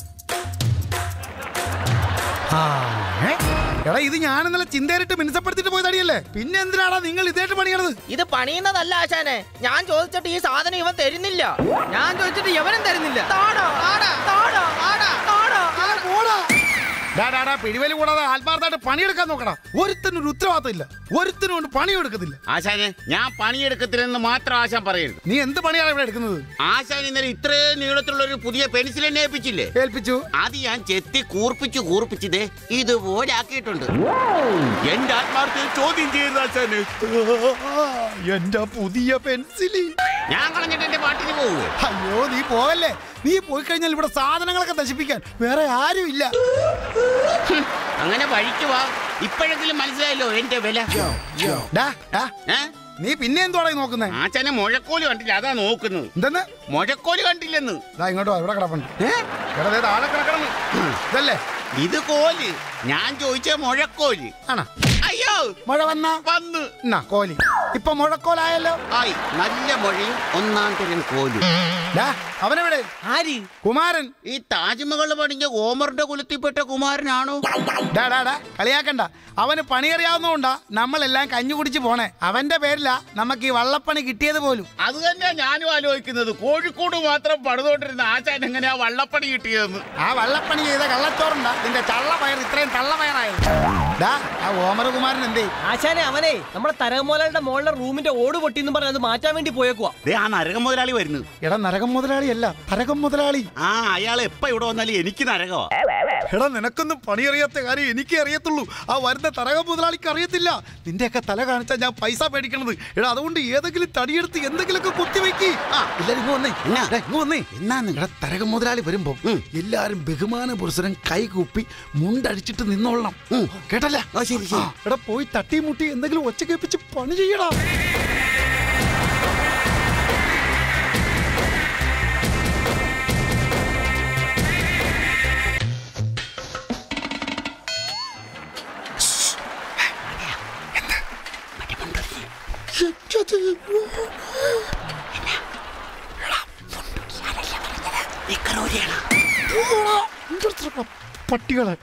ഏ? എടാ ഇത് ഞാൻ ഇന്നലെ ചിന്തേരിട്ട് മിനുസപ്പെടുത്തിട്ട് പോയ തടിയല്ലേ പിന്നെ എന്തിനാടാ നിങ്ങൾ ഇതേട്ട് പണിയണത് ഇത് പണിയുന്നതല്ല ആശാനെ ഞാൻ ചോദിച്ചിട്ട് ഈ സാധനം ഇവൻ തരുന്നില്ല ഞാൻ ചോദിച്ചിട്ട് ഇവനും തരുന്നില്ല താടോ ആടാ താടോ ആടാ താടോ ആടാ ഡാ, ഡാ, ഡാ, പിടിവലി കൂടാതെ ആത്മാർത്ഥമായിട്ട് പണിയെടുക്കാൻ നോക്കടാ ഒരുത്തിനും ഒരു ഉത്തരവാദിത്തം ഇല്ല ഒരുത്തിനും കൊണ്ട് പണിയെടുക്കത്തില്ല ആശാനെ ഞാൻ പണിയെടുക്കത്തില്ലെന്ന് മാത്രം ആശാൻ പറയരുത് നീ എന്ത് പണിയാണ് ഇവിടെ എടുക്കുന്നത് ആശാൻ ഇന്നലെ ഇത്രയും നീളത്തിലുള്ള ഒരു പുതിയ പെൻസിൽ എന്നെ ഏൽപ്പിച്ചില്ലേ ഏൽപ്പിച്ചു അത് ഞാൻ ചെത്തി കൂർപ്പിച്ച് കൂർപ്പിച്ചതേ ഇതുപോലെ ആക്കിയിട്ടുണ്ട് എന്റെ ആത്മാർത്ഥയെ ചോദ്യം ചെയ്യരുത് ആശാന് എന്റെ പുതിയ പെൻസിലി ഞാൻ കളഞ്ഞിട്ട് എന്റെ പാട്ടിന് പോവുക അയ്യോ നീ പോകല്ലേ നീ പോയി കഴിഞ്ഞാൽ ഇവിടെ സാധനങ്ങളൊക്കെ നശിപ്പിക്കാൻ വേറെ ആരും ഇല്ല അങ്ങനെ വഴിക്ക് വാ ഇപ്പോഴെങ്കിലും മനസ്സിലായല്ലോ എന്റെ വില ഡാ, ഡാ, നീ പിന്നെ എന്തുവാടാ ഈ നോക്കുന്നേ ആശാനെ മുഴക്കോല് കണ്ടില്ല അതാ നോക്കുന്നത് എന്തെന്ന് മുഴക്കോല് കണ്ടില്ലെന്ന് ദാ ഇങ്ങോട്ട് വാ ഇവിടെ കിടപ്പുണ്ട് എടാ, ദേ താഴെ കിടക്കണം ഇതല്ലേ ഇത് കോല് ഞാൻ ചോദിച്ച മുഴക്കോല് ആണോ അയ്യോ മഴ വന്ന വന്ന് എന്നാ കോലി ഇപ്പൊ മുഴക്കോലായല്ലോ ആയി നല്ല മഴയും ഒന്നാം തരം കോലും ഡാ, അവനെവിടെ ആര് കുമാരൻ ഈ താജ്മഹൽ പണിഞ്ഞ ഓമറിന്റെ കുലത്തിൽപ്പെട്ട കുമാരനാണോ ഡാ ഡാ ഡാ കളിയാക്കണ്ട അവന് പണി അറിയാവുന്നതുകൊണ്ടാ നമ്മളെല്ലാം കഞ്ഞു കുടിച്ച് പോണേ അവന്റെ പേരിലാ നമുക്ക് ഈ വള്ളപ്പണി കിട്ടിയത് പോലും അത് തന്നെ ഞാനും ആലോചിക്കുന്നത് കോഴിക്കോട് മാത്രം പണിതോണ്ടിരുന്ന ആശാൻ എങ്ങനെയാ വള്ളപ്പണി കിട്ടിയതെന്ന് ആ വള്ളപ്പണി ചെയ്ത കള്ളച്ചോറുണ്ടാ നിന്റെ ചള്ളപ്പയർ ഇത്രയും തള്ളപ്പയറായത് ഡാ ആ ഓമരകുമാരൻ എന്തേ ആശാനെ അവനെ നമ്മുടെ തരകമോലയുടെ മോളിലെ റൂമിന്റെ ഓട് പൊട്ടിന്ന് പറഞ്ഞ് അത് മാറ്റാൻ വേണ്ടി പോയേക്കുവാ ദേ ആ നരകം മുതലാളി വരുന്നു എടാ നരകം മുതലാളി അല്ല തരകം മുതലാളി ആ അയാൾ എപ്പ ഇവിടെ വന്നാലും എനിക്ക് നരകമാ എടാ നിനക്കൊന്നും പണി അറിയാത്ത കാര്യം എനിക്കേ അറിയത്തുള്ളൂ ആ വരുന്ന തരകം മുതലാളിക്ക് അറിയത്തില്ല നിന്റെയൊക്കെ തല കാണിച്ചാൽ ഞാൻ പൈസ പേടിക്കണത് എടാ അതുകൊണ്ട് ഏതെങ്കിലും തടിയെടുത്ത് എന്തെങ്കിലുമൊക്കെ കുത്തിവെക്കി എല്ലാരും ഇങ്ങ് വന്നേ ദേ, ഇങ്ങ് വന്നേ എടാ തരകം മുതലാളി വരുമ്പോ എല്ലാരും ബഹുമാന പുരുഷനും കൈകൂപ്പി മുണ്ടടിച്ചിട്ട് നിന്നോളണം കേട്ടല്ല ശരി ശരി എടാ പോയി തട്ടി മുട്ടി എന്തെങ്കിലും ഒച്ച കേൾപ്പിച്ച് പണി ചെയ്യടാ പട്ടികളെ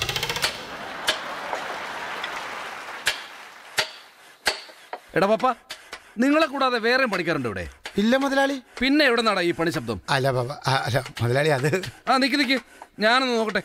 എടാ പപ്പ നിങ്ങളെ കൂടാതെ വേറെ പണിക്കാരുണ്ട് ഇവിടെ ഇല്ല മുതലാളി പിന്നെ എവിടെ നടാ ഈ പണി ശബ്ദം അല്ല ബാബ ആ, അല്ല മുതലാളി അത് ആ നിക്ക് നിക്ക് ഞാനൊന്ന് നോക്കട്ടെ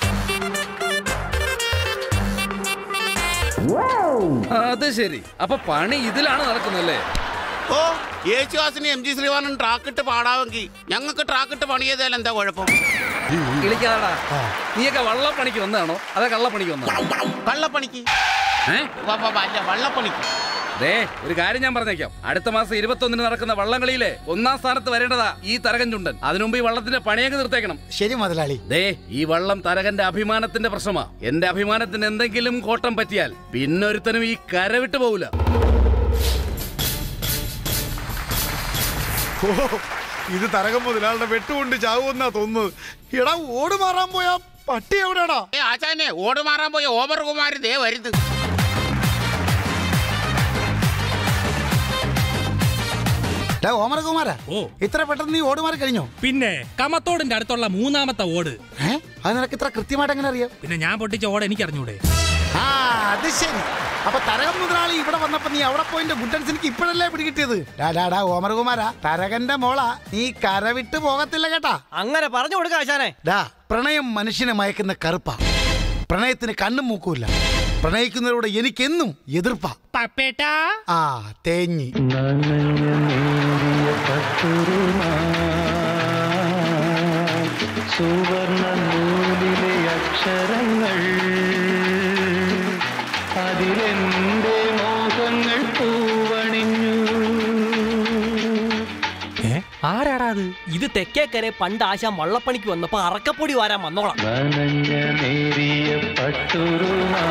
ആ, അത് ശരി അപ്പൊ പണി ഇതിലാണ് നടക്കുന്നല്ലേ ഓ യേശുദാസിന് എം ജി ശ്രീവാനൻ ട്രാക്കിട്ട് പാടാമെങ്കിൽ ഞങ്ങൾക്ക് ട്രാക്കിട്ട് പണി ചെയ്താൽ എന്താ കുഴപ്പം കിളിക്കാതാടാ നീയൊക്കെ വള്ളപ്പണിക്ക് വന്നതാണോ അതെ കള്ളപ്പണിക്ക് വന്നതാണോ കള്ളപ്പണിക്ക് ഏ വ- വ- വ- അല്ല വള്ളപ്പണിക്ക് ദേ ഒരു കാര്യം ഞാൻ പറഞ്ഞേക്കാം അടുത്ത മാസം ഇരുപത്തൊന്നിന് നടക്കുന്ന വള്ളംകളിയിലെ ഒന്നാം സ്ഥാനത്ത് വരേണ്ടതാ ഈ തരകൻ ചുണ്ടൻ അതിനു മുമ്പ് ഈ വള്ളത്തിന്റെ പണിയൊക്കെ നിർത്തേക്കണം ശരി മുതലാളി ദേ ഈ വള്ളം തരകന്റെ അഭിമാനത്തിന്റെ പ്രശ്നമാ എന്റെ അഭിമാനത്തിന് എന്തെങ്കിലും കോട്ടം പറ്റിയാൽ പിന്നൊരുത്തനും ഈ കര വിട്ടു പോവില്ല ഓ, ഇത് തരകം മുതലാളുടെ വെട്ടുകൊണ്ട് ചാവുമെന്നാ തോന്നുന്നത് എടാ ഓട് മാറാൻ പോയാ പട്ടി എവിടെയാടാ ഏ ആശാനെ ഓട് മാറാൻ പോയ ഓബർകുമാരൻ ദേ വരുത് ഡാ ഓമരകുമാരാ ഇത്ര പെട്ടെന്ന് നീ ഓട് മാറി കഴിഞ്ഞോ പിന്നെ കമത്തോടിന്റെ അടുത്തുള്ള മൂന്നാമത്തെ ഓട് ഏ അത് നിനക്ക് ഇത്ര കൃത്യമായിട്ട് എങ്ങനെ അറിയാം പിന്നെ ഞാൻ പൊട്ടിച്ച ഓട് എനിക്ക് അറിഞ്ഞൂടെ ആ അത് ശരി അപ്പൊ തരകം മുതലാളി ഇവിടെ വന്നപ്പോ നീ അവിടെ പോയിന്റെ ഗുഡൻസ് എനിക്ക് ഇപ്പോഴല്ലേ പിടികിട്ടിയത് ഡാ ഡാ ഡാ ഓമരകുമാരാ തരകന്റെ മോള നീ കരവിട്ട് പോകത്തില്ല കേട്ടാ അങ്ങനെ പറഞ്ഞു കൊടുക്ക ആശാനെ ഡാ പ്രണയം മനുഷ്യനെ മയക്കുന്ന കറുപ്പാ പ്രണയത്തിന് കണ്ണും മൂക്കൂല പ്രണയിക്കുന്നവരോട് എനിക്കെന്നും എതിർപ്പാ പപ്പേട്ടാ ആ തേഞ്ഞി സുവർണ നൂലിലെ അക്ഷരങ്ങൾ അതിലെന്റെ മോഹങ്ങൾ പൂവണിഞ്ഞു ആരാടാ അത് ഇത് തെക്കേക്കരെ പണ്ട് ആശാൻ വള്ളപ്പണിക്ക് വന്നപ്പോ അറക്കപ്പൊടി വാരാൻ വന്നോളാം നനഞ്ഞ നേരിയ പട്ടുരുമാ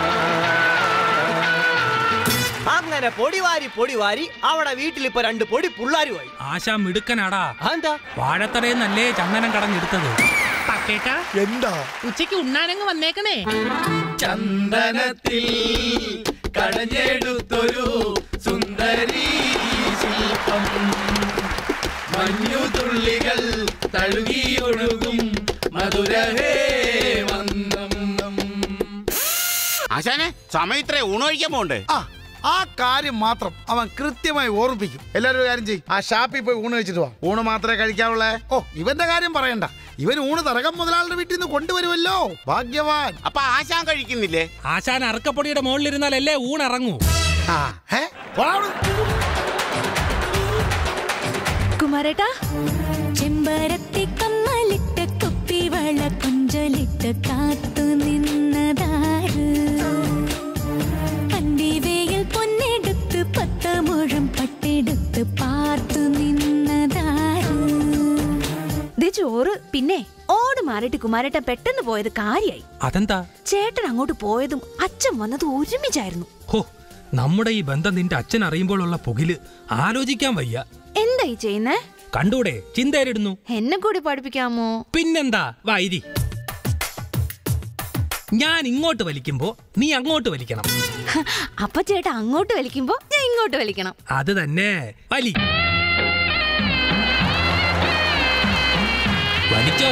അങ്ങനെ പൊടി വാരി പൊടി വാരി അവിടെ വീട്ടിൽ ഇപ്പൊ രണ്ട് പൊടി പുള്ളാരുമായി ആശാ മിടുക്കനാടാ എന്താ വാഴത്തടയെന്നല്ലേ ചന്ദനം കടഞ്ഞെടുത്തത് പപ്പേട്ടാ എന്താ ഉച്ചയ്ക്ക് ഉണ്ണാനങ്ങ് വന്നേക്കണേ ചന്ദനത്തിൽ കടഞ്ഞെടുത്തൊരു സുന്ദരി ശില്പം മഞ്ഞുതുള്ളികൾ തഴുകിയൊഴുകും മധുരഹേ വന്നം ആശാനെ സമയം ഇത്ര ഊണൊഴിക്കാൻ പോണ്ടേ ആ ആ കാര്യം മാത്രം അവൻ കൃത്യമായി ഓർമ്മിപ്പിക്കും എല്ലാവരും ഒരു കാര്യം ചെയ്യും ആ ഷാപ്പിൽ പോയി ഊണ് കഴിച്ചിട്ട് വാ ഊണ് മാത്രമേ കഴിക്കാവുള്ളേ ഓ ഇവന്റെ കാര്യം പറയണ്ട ഇവൻ ഊണ് തരകം മുതലാളുടെ വീട്ടിൽ നിന്ന് കൊണ്ടുവരുമല്ലോ ഭാഗ്യവാൻ അപ്പൊ ആശാൻ കഴിക്കുന്നില്ലേ ആശാൻ അറക്കപ്പൊടിയുടെ മുകളിലിരുന്നാലല്ലേ ഊണിറങ്ങൂ ആ ഏ പോടാ അവിടുന്ന്. കുമാരേട്ടാ ചെമ്പരത്തി കമ്മലിട്ട് കുപ്പിവള കുഞ്ചലിട്ട് കാത്തു നിന്നതാര് പണ്ടിവയിൽ പൊന്നെടുത്ത് പത്ത് മുഴം പട്ടെടുത്ത് പാർത്തു നിന്നതാര് ദേ ചോറ് പിന്നെ ഓട് മാറിയിട്ട് കുമാരേട്ടൻ പെട്ടെന്ന് പോയത് കാര്യായി അതെന്താ ചേട്ടൻ അങ്ങോട്ട് പോയതും അച്ഛൻ വന്നതും ഒരുമിച്ചായിരുന്നു ഹോ നമ്മുടെ ഈ ബന്ധം നിന്റെ അച്ഛൻ അറിയുമ്പോഴുള്ള പുകില് ആലോചിക്കാൻ വയ്യ എന്താ ഈ ചെയ്യുന്നേ കണ്ടൂടെ ചിന്തേരിടുന്നു എന്നെ കൂടി പഠിപ്പിക്കാമോ പിന്നെന്താ വൈരി ഞാൻ ഇങ്ങോട്ട് വലിക്കുമ്പോ നീ അങ്ങോട്ട് വലിക്കണം അപ്പൊ ചേട്ടൻ അങ്ങോട്ട് വലിക്കുമ്പോ ഞാൻ ഇങ്ങോട്ട് വലിക്കണം അത് തന്നെ വലി വലിച്ചോ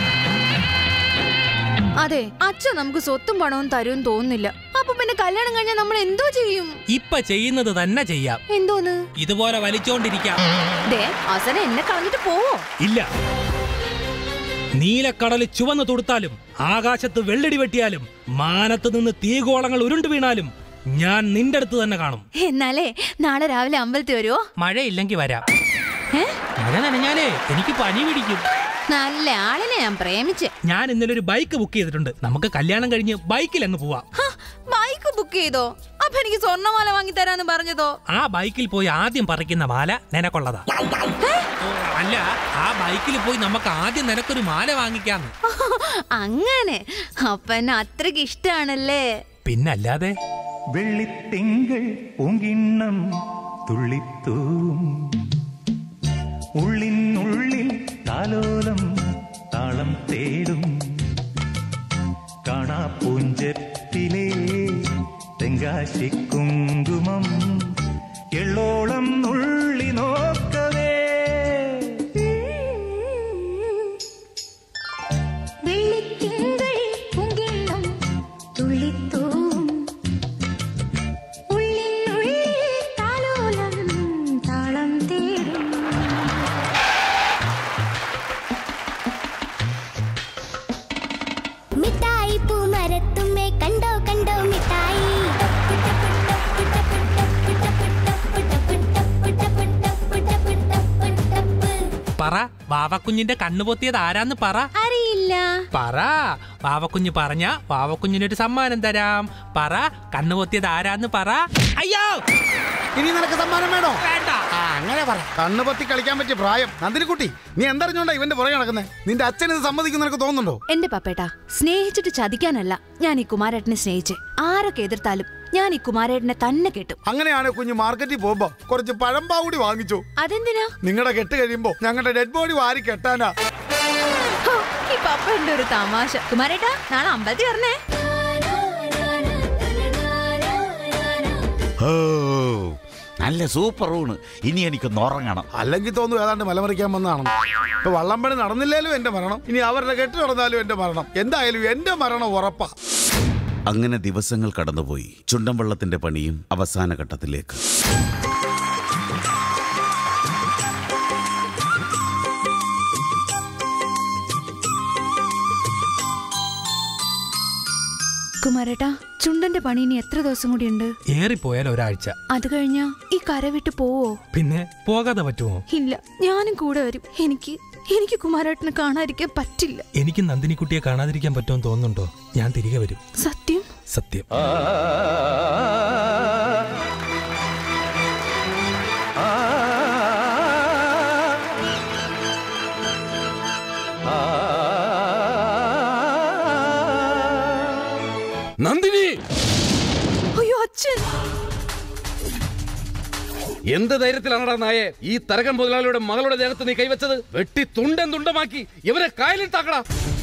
അതെ അച്ഛൻ നമുക്ക് സ്വത്തും പണവും തരുമെന്ന് തോന്നുന്നില്ല അപ്പൊ പിന്നെ കല്യാണം കഴിഞ്ഞാൽ നമ്മൾ എന്തോ ചെയ്യും ഇപ്പൊ ചെയ്യുന്നത് തന്നെ ചെയ്യാം എന്തോന്ന് ഇതുപോലെ വലിച്ചോണ്ടിരിക്കാം ദേ അവസരം എന്നെ കളഞ്ഞിട്ട് പോവോ ഇല്ല നീലക്കടൽ ചുവന്നു തുടുത്താലും ആകാശത്ത് വെള്ളടി വെട്ടിയാലും മാനത്ത് നിന്ന് തീഗോളങ്ങൾ ഉരുണ്ടു വീണാലും ഞാൻ നിന്റെ അടുത്ത് തന്നെ കാണും എന്നാലേ നാളെ രാവിലെ അമ്പലത്തിൽ വരുമോ മഴയില്ലെങ്കിൽ വരാം ഏ? മഴ നനഞ്ഞാലേ എനിക്ക് പനി പിടിക്കും നല്ല ആളിനെ ഞാൻ പ്രേമിച്ച് ഞാൻ ഇന്നലെ ഒരു ബൈക്ക് ബുക്ക് ചെയ്തിട്ടുണ്ട് നമുക്ക് കല്യാണം കഴിഞ്ഞ് ബൈക്കിൽ അങ്ങ് പോവാം ബൈക്ക് ബുക്ക് ചെയ്തോ അപ്പൊ എനിക്ക് സ്വർണ്ണമാല വാങ്ങി തരാന്ന് പറഞ്ഞതോ ആ ബൈക്കിൽ പോയി ആദ്യം പറിക്കുന്ന മാല നിനക്കുള്ളതാ അല്ല ആ ബൈക്കിൽ പോയി നമുക്ക് ആദ്യം നിനക്കൊരു മാല വാങ്ങിക്കാന്ന് അങ്ങനെ അപ്പൊ എന്നെ അത്രയ്ക്ക് ഇഷ്ടാണല്ലേ പിന്നല്ലാതെ വെള്ളിത്തിങ്കൾ പൂങ്കിണ്ണം തുള്ളിത്തൂവും ഉള്ളിനുള്ളിൽ താലോലം താളം തേടും കാണാ പൂഞ്ചത്തിലെ തെങ്കാശി കുങ്കുമം എള്ളോളം നുള്ളി നോക്കവേ വെള്ളിത്തിങ്കൾ പൂങ്കിണ്ണം തുള്ളിത്തൂവും ഉള്ളിനുള്ളിൽ താലോലം താളം തേടും മിഠായി പൂമരത്തുമ്മേ കണ്ടോ കണ്ടോ മിഠായി പറ വാവക്കുഞ്ഞിന്റെ കണ്ണു പൊത്തിയത് ആരാന്ന് പറ അറിയില്ല പറ വാവക്കുഞ്ഞ് പറഞ്ഞ വാവക്കുഞ്ഞിനൊരു സമ്മാനം തരാം പറ കണ്ണു പൊത്തിയത് ആരാന്ന് പറ അയ്യോ ഇനി നിനക്ക് സമ്മാനം വേണോ വേണ്ട ആ അങ്ങനെ പറ കണ്ണു പത്തി കളിക്കാൻ പറ്റിയ പ്രായം നന്ദിനിക്കുട്ടി നീ എന്തറിഞ്ഞോണ്ടാ ഇവന്റെ പുറകെ നടക്കുന്നത് നിന്റെ അച്ഛൻ ഇത് സമ്മതിക്കുന്ന നിനക്ക് തോന്നുന്നുണ്ടോ എന്റെ പപ്പേട്ടാ സ്നേഹിച്ചിട്ട് ചതിക്കാനല്ല ഞാൻ ഈ കുമാരേട്ടനെ സ്നേഹിച്ച് ആരൊക്കെ എതിർത്താലും ഞാൻ ഈ കുമാരേട്ടനെ തന്നെ കെട്ടും അങ്ങനെയാണ് കുഞ്ഞ് മാർക്കറ്റിൽ പോകുമ്പോ കുറച്ച് പഴമ്പാ കൂടി വാങ്ങിച്ചു അതെന്തിനാ നിങ്ങളുടെ കെട്ട് കഴിയുമ്പോ ഞങ്ങളുടെ ഡെഡ് ബോഡി വാരി കെട്ടാനാ ഹോ, ഈ പപ്പന്റെ ഒരു തമാശ കുമാരേട്ടാ നാളെ അമ്പലത്തിൽ വരണേ ഓ നല്ല സൂപ്പർ ഊണ് ഇനി എനിക്കൊന്ന് ഉറങ്ങണം അല്ലെങ്കിൽ തോന്നുന്നു ഏതാണ്ട് മലമറിക്കാൻ വന്നതാണെന്ന് ഇപ്പൊ വള്ളംപണി നടന്നില്ലേലും എന്റെ മരണം ഇനി അവരുടെ കെട്ട് നടന്നാലും എന്റെ മരണം എന്തായാലും എന്റെ മരണം ഉറപ്പാ അങ്ങനെ ദിവസങ്ങൾ കടന്നുപോയി ചുണ്ടൻ വള്ളത്തിന്റെ പണിയും അവസാന ഘട്ടത്തിലേക്ക് കുമാരേട്ടാ ചുണ്ടന്റെ പണി ഇനി എത്ര ദിവസം കൂടിയുണ്ട് ഏറിപ്പോയാൽ ഒരാഴ്ച അത് കഴിഞ്ഞ ഈ കര വിട്ട് പോവോ പിന്നെ പോകാതെ പറ്റുമോ ഇല്ല ഞാനും കൂടെ വരും എനിക്ക് എനിക്ക് കുമാരേട്ടനെ കാണാതിരിക്കാൻ പറ്റില്ല എനിക്ക് നന്ദിനിക്കുട്ടിയെ കാണാതിരിക്കാൻ പറ്റുമെന്ന് തോന്നുന്നുണ്ടോ ഞാൻ തിരികെ വരും സത്യം സത്യം നന്ദിനി അയ്യോ അച്ഛൻ എന്ത് ധൈര്യത്തിലാണടാ നായെ ഈ തരകൻ മുതലാളിയുടെ മകളുടെ ദേഹത്ത് നീ കൈവച്ചത് വെട്ടി തുണ്ടൻ തുണ്ടമാക്കി ഇവരെ കായലിൽ താക്കടാ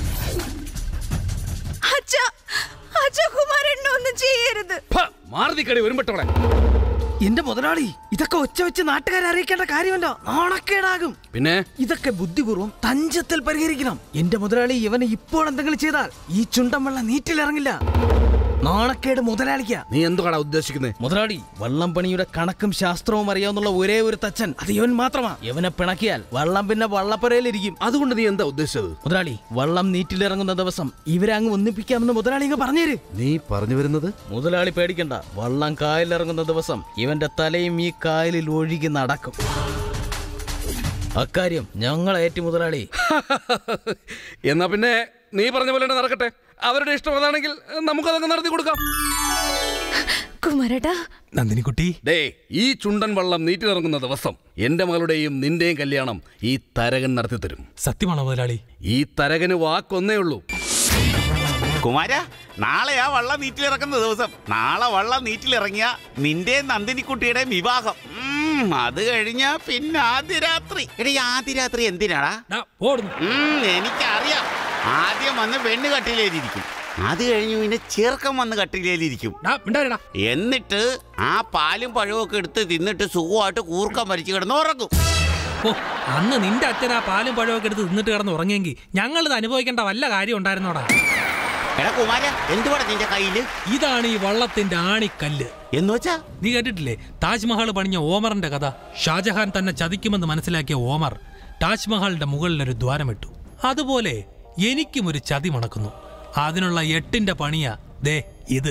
അച്ഛ അച്ഛ കുമാരേട്ടനെ ഒന്നും ചെയ്യരുത് മാറുതിക്കടി ഒരുമ്പെട്ടവളെ എന്റെ മുതലാളി ഇതൊക്കെ ഒച്ച വെച്ച് നാട്ടുകാരെ അറിയിക്കേണ്ട കാര്യമല്ല നാണക്കേടാകും പിന്നെ ഇതൊക്കെ ബുദ്ധിപൂർവ്വം തഞ്ചത്തിൽ പരിഹരിക്കണം എന്റെ മുതലാളി ഇവനെ ഇപ്പോൾ എന്തെങ്കിലും ചെയ്താൽ ഈ ചുണ്ടൻ വെള്ളം നീറ്റിലിറങ്ങില്ല നാണക്കേട് മുതലാളിക്ക നീ എന്തുകാടാ ഉദ്ദേശിക്കുന്നത് മുതലാളി വള്ളം പണിയുടെ കണക്കും ശാസ്ത്രവും അറിയാവുന്ന ഒരേ ഒരു തച്ചൻ അത് ഇവൻ മാത്രമാ ഇവനെ പിണക്കിയാൽ വള്ളം പിന്നെ വള്ളപ്പുരയിലിരിക്കും അതുകൊണ്ട് നീ എന്താ ഉദ്ദേശിച്ചത് മുതലാളി വള്ളം നീറ്റിലിറങ്ങുന്ന ദിവസം ഇവരെ അങ്ങ് ഒന്നിപ്പിക്കാമെന്ന് മുതലാളി അങ്ങ് പറഞ്ഞേര് നീ പറഞ്ഞു വരുന്നത് മുതലാളി പേടിക്കണ്ട വള്ളം കായലിറങ്ങുന്ന ദിവസം ഇവന്റെ തലയും ഈ കായലിൽ ഒഴുകി നടക്കും അക്കാര്യം ഞങ്ങൾ ഏറ്റി മുതലാളി എന്നാ പിന്നെ നീ പറഞ്ഞ പോലെ തന്നെ നടക്കട്ടെ അവരുടെ ഇഷ്ടം അതാണെങ്കിൽ നമുക്കതങ്ങ് നടത്തി കൊടുക്കാം കുമാരേട്ടാ നന്ദിനിക്കുട്ടി ഡേ ഈ ചുണ്ടൻ വള്ളം നീറ്റിലിറങ്ങുന്ന ദിവസം എന്റെ മകളുടെയും നിന്റെയും കല്യാണം ഈ തരകൻ നടത്തി തരും സത്യമാണോ മുതലാളി ഈ തരകന് വാക്കൊന്നേ ഉള്ളൂ കുമാര നാളെയാ വള്ളം നീറ്റിലിറക്കുന്ന ദിവസം നാളെ വള്ളം നീറ്റിലിറങ്ങിയ നിന്റെ നന്ദിനിക്കുട്ടിയുടെ വിവാഹം ഉം, അത് കഴിഞ്ഞാ പിന്നെ ആദ്യ രാത്രി എടീ ആദ്യ രാത്രി എന്തിനാടാ ഉം, എനിക്കറിയാം ആദ്യം വന്ന് പെണ്ണ് കട്ടിലേലിരിക്കും അത് കഴിഞ്ഞ് പിന്നെ ചെറുക്കം വന്ന് കട്ടിലേലിരിക്കും എന്നിട്ട് ആ പാലും പഴവും ഒക്കെ എടുത്ത് തിന്നിട്ട് സുഖമായിട്ട് കൂർക്കം വരച്ച് കിടന്ന് ഉറങ്ങും ഓ അന്ന് നിന്റെ അച്ഛൻ ആ പാലും പഴമൊക്കെ എടുത്ത് തിന്നിട്ട് കിടന്ന് ഉറങ്ങിയെങ്കിൽ ഞങ്ങളിത് അനുഭവിക്കേണ്ട വല്ല കാര്യം ഉണ്ടായിരുന്നോടാ എടാ കുമാര എന്തുവാടാ നിന്റെ കയ്യില് ഇതാണ് ഈ വള്ളത്തിന്റെ ആണിക്കല്ല് എന്ന് വെച്ചാ നീ കേട്ടിട്ടില്ലേ താജ്മഹൽ പണിഞ്ഞ ഓമറിന്റെ കഥ ഷാജഹാൻ തന്നെ ചതിക്കുമെന്ന് മനസ്സിലാക്കിയ ഓമർ താജ്മഹലിന്റെ മുകളിലൊരു ദ്വാരമിട്ടു അതുപോലെ എനിക്കും ഒരു ചതി മണക്കുന്നു അതിനുള്ള എട്ടിന്റെ പണിയാ ദേ ഇത്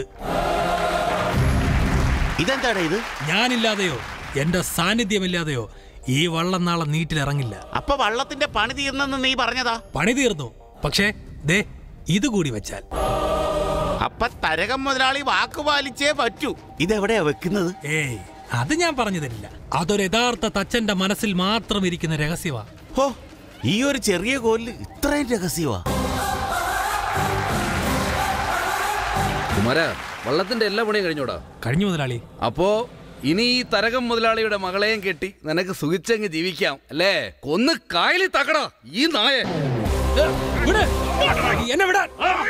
ഇതെന്താടാ ഇത് ഞാനില്ലാതെയോ എന്റെ സാന്നിധ്യമില്ലാതെയോ ഈ വള്ളം നാളെ നീറ്റിലിറങ്ങില്ല അപ്പൊ വള്ളത്തിന്റെ പണി തീർന്നെന്ന് നീ പറഞ്ഞതാ പണി തീർന്നു പക്ഷേ ദേ ഇത് കൂടി വെച്ചാൽ അപ്പൊ തരകം മുതലാളി വാക്ക് പാലിച്ചേ പറ്റൂ ഇതെവിടെയാ വെക്കുന്നത് ഏയ് അത് ഞാൻ പറഞ്ഞു തരില്ല അതൊരു യഥാർത്ഥ തച്ചന്റെ മനസ്സിൽ മാത്രം ഇരിക്കുന്ന രഹസ്യമാ ഹോ ഈ ഒരു ചെറിയ കോലിൽ ഇത്രയും രഹസ്യമാ കുമാര വള്ളത്തിന്റെ എല്ലാ പണിയും കഴിഞ്ഞോടാ കഴിഞ്ഞു മുതലാളി അപ്പോ ഇനി ഈ തരകം മുതലാളിയുടെ മകളെയും കെട്ടി നിനക്ക് സുഖിച്ചങ്ങ് ജീവിക്കാം അല്ലേ കൊന്ന് കായലിൽ തക്കടാ ഈ നായ എന്നെ വിടാ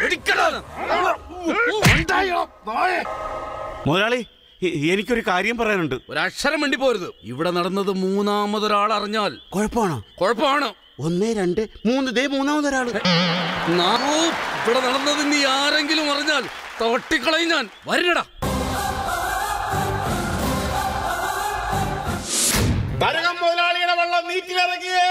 മുതലാളി എ- എനിക്കൊരു കാര്യം പറയാനുണ്ട് ഒരു അക്ഷരം വേണ്ടി പോരുത് ഇവിടെ നടന്നത് മൂന്നാമതൊരാൾ അറിഞ്ഞാൽ കുഴപ്പമാണോ കുഴപ്പമാണ് ഒന്ന് രണ്ട് മൂന്ന് ദേ മൂന്നാമതൊരാള് നാമോ ഇവിടെ നടന്നത് നീ ആരെങ്കിലും അറിഞ്ഞാൽ തൊട്ടിക്കളയും ഞാൻ വരണടാ തരകം മുതലാളിയുടെ വെള്ളം നീറ്റിലിറങ്ങിയേ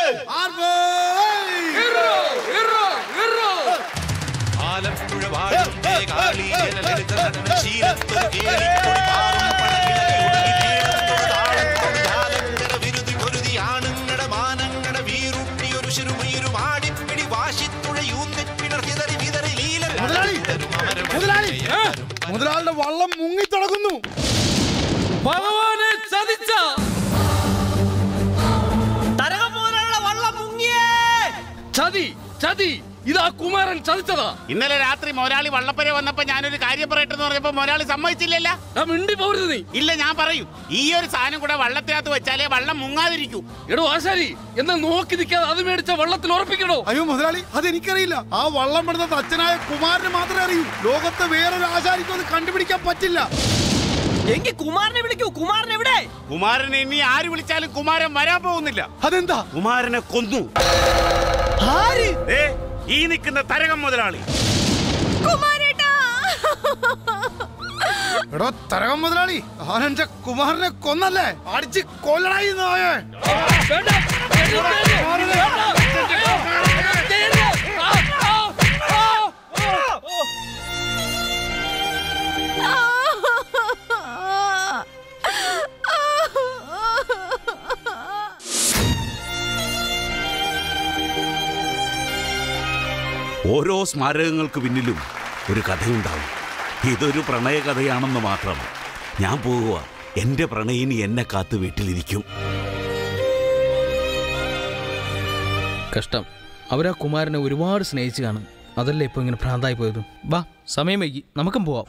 ആലപ്പുഴ വാഴുന്നേ കാളി ജനലളിത നടന ശീലത്തൊരു കേളിക്കൊടി പാറും പടകിളക്കി ഉടക്കി താളത്തൊരു ജാലങ്കര വിരുതി പൊരുതി ആണുങ്ങട മാനങ്ങട വീറുട്ടിയൊരു ശിരുമയിരു ആടിപ്പിടി വാശിത്തുഴയൂന്നി പിണർത്തിതറി വിതറി ലീല മുതലാളി മുതലാളിയുടെ വള്ളം മുങ്ങി തുടങ്ങുന്നു ഭഗവാനെ ചതിച്ച ചതി ചതി ഇതാ കുമാരൻ ചതിച്ചതാ ഇന്നലെ രാത്രി മൊരാളി വള്ളപ്പര വന്നപ്പോ ഞാനൊരു കാര്യം പറയട്ടെ എന്ന് പറഞ്ഞപ്പോ മൊരാളി സമ്മതിച്ചില്ലല്ല മിണ്ടി പോരുത് നീ ഇല്ല ഞാൻ പറയും ഈ ഒരു സാധനം കൂടെ വള്ളത്തിനകത്ത് വെച്ചാലേ വള്ളം മുങ്ങാതിരിക്കൂ എടോ ആശാരി എന്നാ നോക്കി നിൽക്കാതെ അത് മേടിച്ച വള്ളത്തിൽ ഉറപ്പിക്കണോ അയ്യോ മുതലാളി അതെനിക്കറിയില്ല ആ വള്ളം പെടുന്നത് അച്ഛനായ കുമാരന് മാത്രമേ അറിയൂ ലോകത്ത് വേറൊരു ആശാരിക്കും അത് കണ്ടുപിടിക്കാൻ പറ്റില്ല എങ്കിൽ കുമാരനെ വിളിക്കൂ കുമാരൻ എവിടെ കുമാരനെ ഇനി ആര് വിളിച്ചാലും കുമാരൻ വരാൻ പോകുന്നില്ല അതെന്താ കുമാരനെ കൊന്നു ഏ ഈ നിൽക്കുന്ന തരകം മുതലാളി എടോ തരകം മുതലാളി ആനെന്റെ കുമാരനെ കൊന്നല്ലേ അടിച്ച് കൊല്ലണായി നായേ ഓരോ സ്മാരകങ്ങൾക്ക് പിന്നിലും ഒരു കഥയുണ്ടാവും ഇതൊരു പ്രണയ കഥയാണെന്ന് മാത്രം ഞാൻ പോകുക എന്റെ പ്രണയിനി എന്നെ കാത്ത് വീട്ടിലിരിക്കും കഷ്ടം അവരാ കുമാരനെ ഒരുപാട് സ്നേഹിച്ചു കാണും അതല്ലേ ഇപ്പൊ ഇങ്ങനെ ഭ്രാന്തായി പോയതും വാ സമയം വൈകി നമുക്കും പോവാം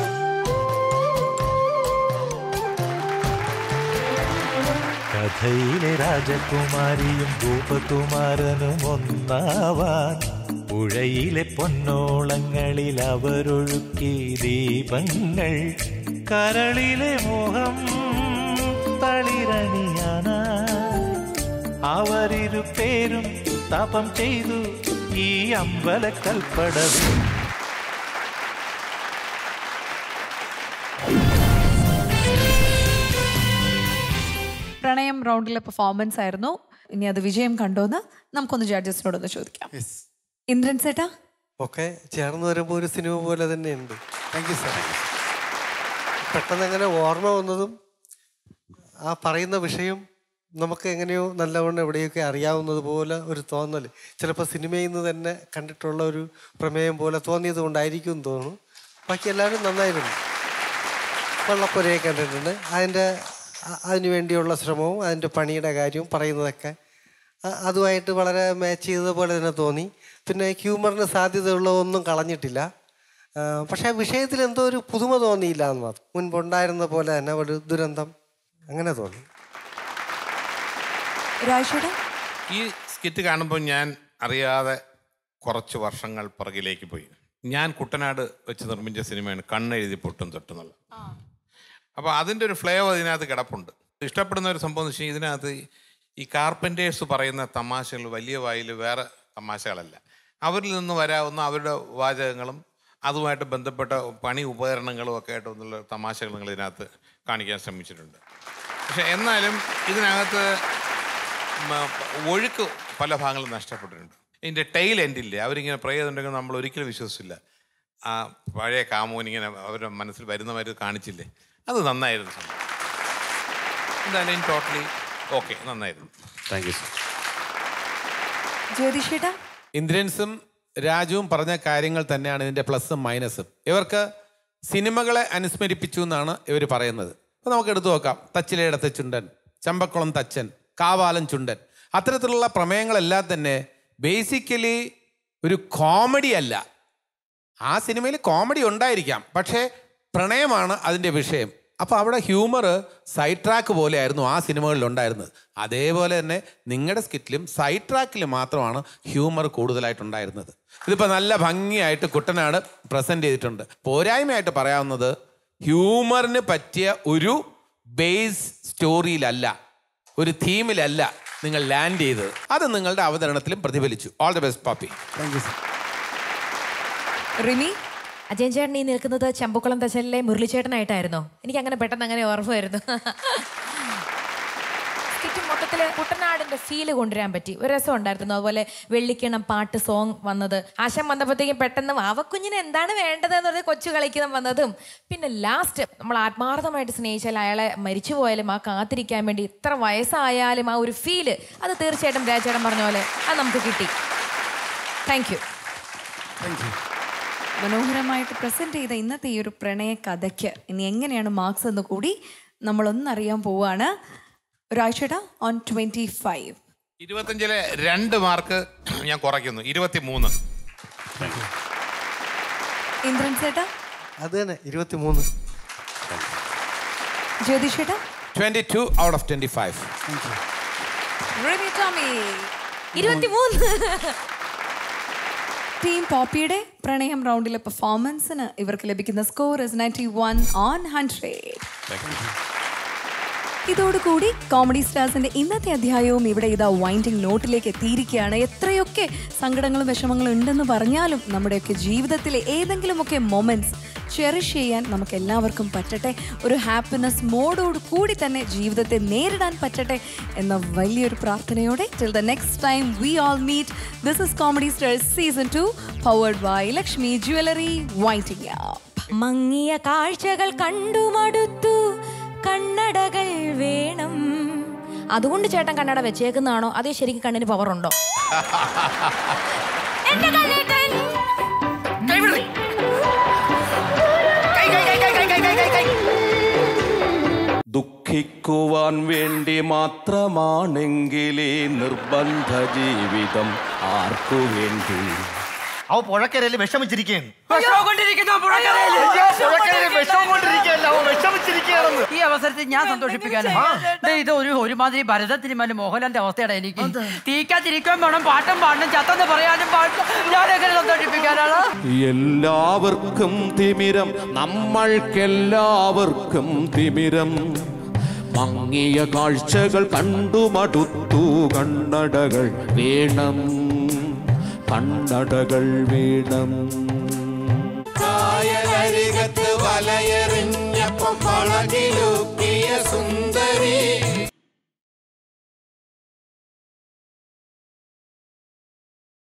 കഥയിലെ രാജകുമാരിയും ഭൂപകുമാരനും ഒന്നാവാൻ പുഴയിലെ പൊന്നോളങ്ങളിൽ അവരൊഴുക്കി ദീപങ്ങൾ കരളിലെ മോഹം തളിരണിയാന അവരിരു പേരും തപം ചെയ്തു ഈ അമ്പലക്കൽപ്പടവിൽ പ്രണയം റൗണ്ടിലെ പെർഫോമൻസ് ആയിരുന്നു ഇനി അത് വിജയം കണ്ടോന്ന് നമുക്കൊന്ന് ജഡ്ജസിനോടൊന്ന് ചോദിക്കാം ഇന്ദ്രൻ സേട്ടാ ഒക്കെ ചേർന്ന് വരുമ്പോൾ ഒരു സിനിമ പോലെ തന്നെയുണ്ട് താങ്ക് യു സാർ പെട്ടെന്ന് അങ്ങനെ ഓർമ്മ വന്നതും ആ പറയുന്ന വിഷയം നമുക്ക് എങ്ങനെയോ നല്ലവണ്ണം എവിടെയൊക്കെ അറിയാവുന്നത് പോലെ ഒരു തോന്നൽ ചിലപ്പോൾ സിനിമയിൽ നിന്ന് തന്നെ കണ്ടിട്ടുള്ള ഒരു പ്രമേയം പോലെ തോന്നിയത് കൊണ്ടായിരിക്കും എന്ന് തോന്നുന്നു ബാക്കി എല്ലാവരും നന്നായിരുന്നു വള്ളപ്പുരയെ കണ്ടിട്ടുണ്ട് അതിൻ്റെ അ- അതിനു വേണ്ടിയുള്ള ശ്രമവും അതിൻ്റെ പണിയുടെ കാര്യവും പറയുന്നതൊക്കെ അ- അതുമായിട്ട് വളരെ മാച്ച് ചെയ്ത പോലെ തന്നെ തോന്നി പിന്നെ ഹ്യൂമറിന് സാധ്യതയുള്ളതൊന്നും കളഞ്ഞിട്ടില്ല ആ, പക്ഷേ ആ വിഷയത്തിൽ എന്തോ ഒരു പുതുമ തോന്നിയില്ല എന്ന് മാത്രം മുൻപുണ്ടായിരുന്ന പോലെ തന്നെ ഒരു ദുരന്തം അങ്ങനെ തോന്നി രാജേട്ടാ ഈ സ്കിറ്റ് കാണുമ്പോൾ ഞാൻ അറിയാതെ കുറച്ച് വർഷങ്ങൾ പുറകിലേക്ക് പോയി ഞാൻ കുട്ടനാട് വെച്ച് നിർമ്മിച്ച സിനിമയാണ് കണ്ണെഴുതി പൊട്ടും തൊട്ടെന്നുള്ള അപ്പോൾ അതിൻ്റെ ഒരു ഫ്ലേവർ ഇതിനകത്ത് കിടപ്പുണ്ട് ഇഷ്ടപ്പെടുന്ന ഒരു സംഭവം എന്ന് വെച്ചാൽ ഇതിനകത്ത് ഈ- ഈ കാർപ്പൻറ്റേഴ്സ് പറയുന്ന തമാശകൾ വലിയ വായിൽ വേറെ തമാശകളല്ല അവരിൽ നിന്ന് വരാവുന്ന അവരുടെ വാചകങ്ങളും അതുമായിട്ട് ബന്ധപ്പെട്ട പണി ഉപകരണങ്ങളും ഒക്കെ ആയിട്ട് ഒന്നുള്ള തമാശകൾ നിങ്ങൾ ഇതിനകത്ത് കാണിക്കാൻ ശ്രമിച്ചിട്ടുണ്ട് പക്ഷെ എന്നാലും ഇതിനകത്ത് മ- ഒഴുക്ക് പല ഭാഗങ്ങളും നഷ്ടപ്പെട്ടിട്ടുണ്ട് ഇതിൻ്റെ ടൈൽ എൻഡില്ലേ അവരിങ്ങനെ പ്രേ ചെയ്തിട്ടുണ്ടെങ്കിൽ നമ്മൾ ഒരിക്കലും വിശ്വസിച്ചില്ല ആ പഴയ കാമോൻ ഇങ്ങനെ അവരുടെ മനസ്സിൽ വരുന്നവർ കാണിച്ചില്ലേ അത് നന്നായിരുന്നു സംഭവം എന്തായാലും ടോട്ടലി ഓക്കെ നന്നായിരുന്നു താങ്ക് യു സർ ജ്യോതിഷേട്ടാ ഇന്ദ്രൻസും രാജുവും പറഞ്ഞ കാര്യങ്ങൾ തന്നെയാണ് ഇതിന്റെ പ്ലസും മൈനസും ഇവർക്ക് സിനിമകളെ അനുസ്മരിപ്പിച്ചു എന്നാണ് ഇവർ പറയുന്നത് അപ്പോൾ നമുക്ക് എടുത്തു നോക്കാം തച്ചിലയിടത്തെ ചുണ്ടൻ ചമ്പക്കുളം തച്ചൻ കാവാലൻ ചുണ്ടൻ അത്തരത്തിലുള്ള പ്രമേയങ്ങളെല്ലാം തന്നെ ബേസിക്കലി ഒരു കോമഡി അല്ല ആ സിനിമയിൽ കോമഡി ഉണ്ടായിരിക്കാം പക്ഷേ പ്രണയമാണ് അതിൻ്റെ വിഷയം അപ്പോൾ അവിടെ ഹ്യൂമർ സൈഡ് ട്രാക്ക് പോലെയായിരുന്നു ആ സിനിമകളിൽ ഉണ്ടായിരുന്നത് അതേപോലെ തന്നെ നിങ്ങളുടെ സ്കിറ്റിലും സൈഡ് ട്രാക്കിൽ മാത്രമാണ് ഹ്യൂമർ കൂടുതലായിട്ടുണ്ടായിരുന്നത് ഇതിപ്പോൾ നല്ല ഭംഗിയായിട്ട് കുട്ടനാട് പ്രസൻറ്റ് ചെയ്തിട്ടുണ്ട് പോരായ്മയായിട്ട് പറയാവുന്നത് ഹ്യൂമറിന് പറ്റിയ ഒരു ബേസ് സ്റ്റോറിയിലല്ല ഒരു തീമിലല്ല നിങ്ങൾ ലാൻഡ് ചെയ്തത് അത് നിങ്ങളുടെ അവതരണത്തിലും പ്രതിഫലിച്ചു all the best Pappi thank you Rimi Ajayan ചേട്ടൻ ഈ നിൽക്കുന്നത് ചമ്പക്കുളം തച്ചലിലെ മുരളിച്ചേട്ടനായിട്ടായിരുന്നോ എനിക്ക് അങ്ങനെ പെട്ടെന്ന് അങ്ങനെ ഓർമ്മ വരുന്നു സ്കിറ്റ് മൊത്തത്തില് കുട്ടനാടിന്റെ ഫീല് കൊണ്ടുവരാൻ പറ്റി ഒരു രസം ഉണ്ടായിരുന്നു അതുപോലെ വെള്ളിക്കിണം പാട്ട് സോങ് വന്നത് ആശം വന്നപ്പോഴത്തേക്കും പെട്ടെന്ന് അവക്കുഞ്ഞിന് എന്താണ് വേണ്ടതെന്ന് പറഞ്ഞ് കൊച്ചു കളിക്കുന്ന വന്നതും പിന്നെ ലാസ്റ്റ് നമ്മൾ ആത്മാർത്ഥമായിട്ട് സ്നേഹിച്ചാൽ അയാളെ മരിച്ചു പോയാലും ആ കാത്തിരിക്കാൻ വേണ്ടി ഇത്ര വയസ്സായാലും ആ ഒരു ഫീല് അത് തീർച്ചയായിട്ടും രാജേട്ടൻ പറഞ്ഞ പോലെ അത് നമുക്ക് കിട്ടി താങ്ക് യു മനോഹരമായിട്ട് പ്രസന്റ് ചെയ്ത ഇന്നത്തെ ഈ ഒരു പ്രണയ കഥയ്ക്ക് ഇനി എങ്ങനെയാണ് മാർക്സ് എന്ന് കൂടി നമ്മളൊന്നറിയാൻ പോവാണ് രാജേട്ടാ ഓൺ ട്വന്റി ഫൈവ് ഇരുപത്തഞ്ചിലെ രണ്ട് മാർക്ക് ഞാൻ കുറയ്ക്കുന്നു ഇരുപത്തി മൂന്ന് ഇന്ദ്രൻ ചേട്ടാ അത് തന്നെ ഇരുപത്തി മൂന്ന് ജ്യോതിഷ് ചേട്ടാ twenty two out of twenty five Rimi Tomy ഇരുപത്തിമൂന്ന് ടീം പോപ്പിയുടെ പ്രണയം റൗണ്ടിലെ പെർഫോമൻസിന് ഇവർക്ക് ലഭിക്കുന്ന score is ninety one on hundred ഇതോടുകൂടി കോമഡി സ്റ്റാർസിന്റെ ഇന്നത്തെ അധ്യായവും ഇവിടെ ഇതാ വൈൻഡിങ് നോട്ടിലേക്ക് എത്തിയിരിക്കുകയാണ് എത്രയൊക്കെ സങ്കടങ്ങളും വിഷമങ്ങളും ഉണ്ടെന്ന് പറഞ്ഞാലും നമ്മുടെയൊക്കെ ജീവിതത്തിലെ ഏതെങ്കിലുമൊക്കെ മൊമെന്റ്സ് ചെറിഷ് ചെയ്യാൻ നമുക്ക് എല്ലാവർക്കും പറ്റട്ടെ ഒരു ഹാപ്പിനെസ് മോഡോട് കൂടി തന്നെ ജീവിതത്തെ നേരിടാൻ പറ്റട്ടെ എന്ന വലിയൊരു പ്രാർത്ഥനയോടെ till the next time we all meet this is comedy stars season two powered by Lakshmi jewellery വൈറ്റിംഗ് മങ്ങിയ കാഴ്ചകൾ കണ്ടു മടുത്തു കണ്ണടകൾ വേണം അതുകൊണ്ട് ചേട്ടൻ കണ്ണട വെച്ചേക്കുന്നതാണോ അതേ ശരിക്കും കണ്ണിന് പവർ ഉണ്ടോ എന്റെ കണ്ണേട്ടൻ ദുഃഖിക്കുവാൻ വേണ്ടി മാത്രമാണെങ്കിലേ നിർബന്ധ ജീവിതം ആർക്കു വേണ്ടി അവ പുഴക്കരയിൽ വിഷമിച്ചിരിക്കുകയാണ് വിഷമം കൊണ്ടിരിക്കുന്നു പുഴക്കരയില്. അയ്യോ, പുഴക്കരയിൽ വിഷമം കൊണ്ടിരിക്കുകയല്ല അവൻ വിഷമിച്ചിരിക്കുകയാണെന്ന് ഈ അവസരത്തിൽ ഞാൻ സന്തോഷിപ്പിക്കാൻ ഇത് ഒരു ഒരുമാതിരി ഭരതത്തിനുമല്ല മോഹൻലാലിന്റെ അവസ്ഥയാണ് എനിക്ക് തീക്കാതിരിക്കാൻ വേണം പാട്ടും പാടണം ചത്തെന്ന് പറയാനും പാടില്ല ഞാൻ എങ്ങനെ സന്തോഷിപ്പിക്കാനാണ് എല്ലാവർക്കും തിമിരം നമ്മൾക്കെല്ലാവർക്കും തിമിരം മങ്ങിയ കാഴ്ചകൾ കണ്ടു മടുത്തു കണ്ണടകൾ വേണം കണ്ണടകൾ വേണം കായലരികത്ത് വലയെറിഞ്ഞപ്പം വളകിലൂക്കിയ സുന്ദര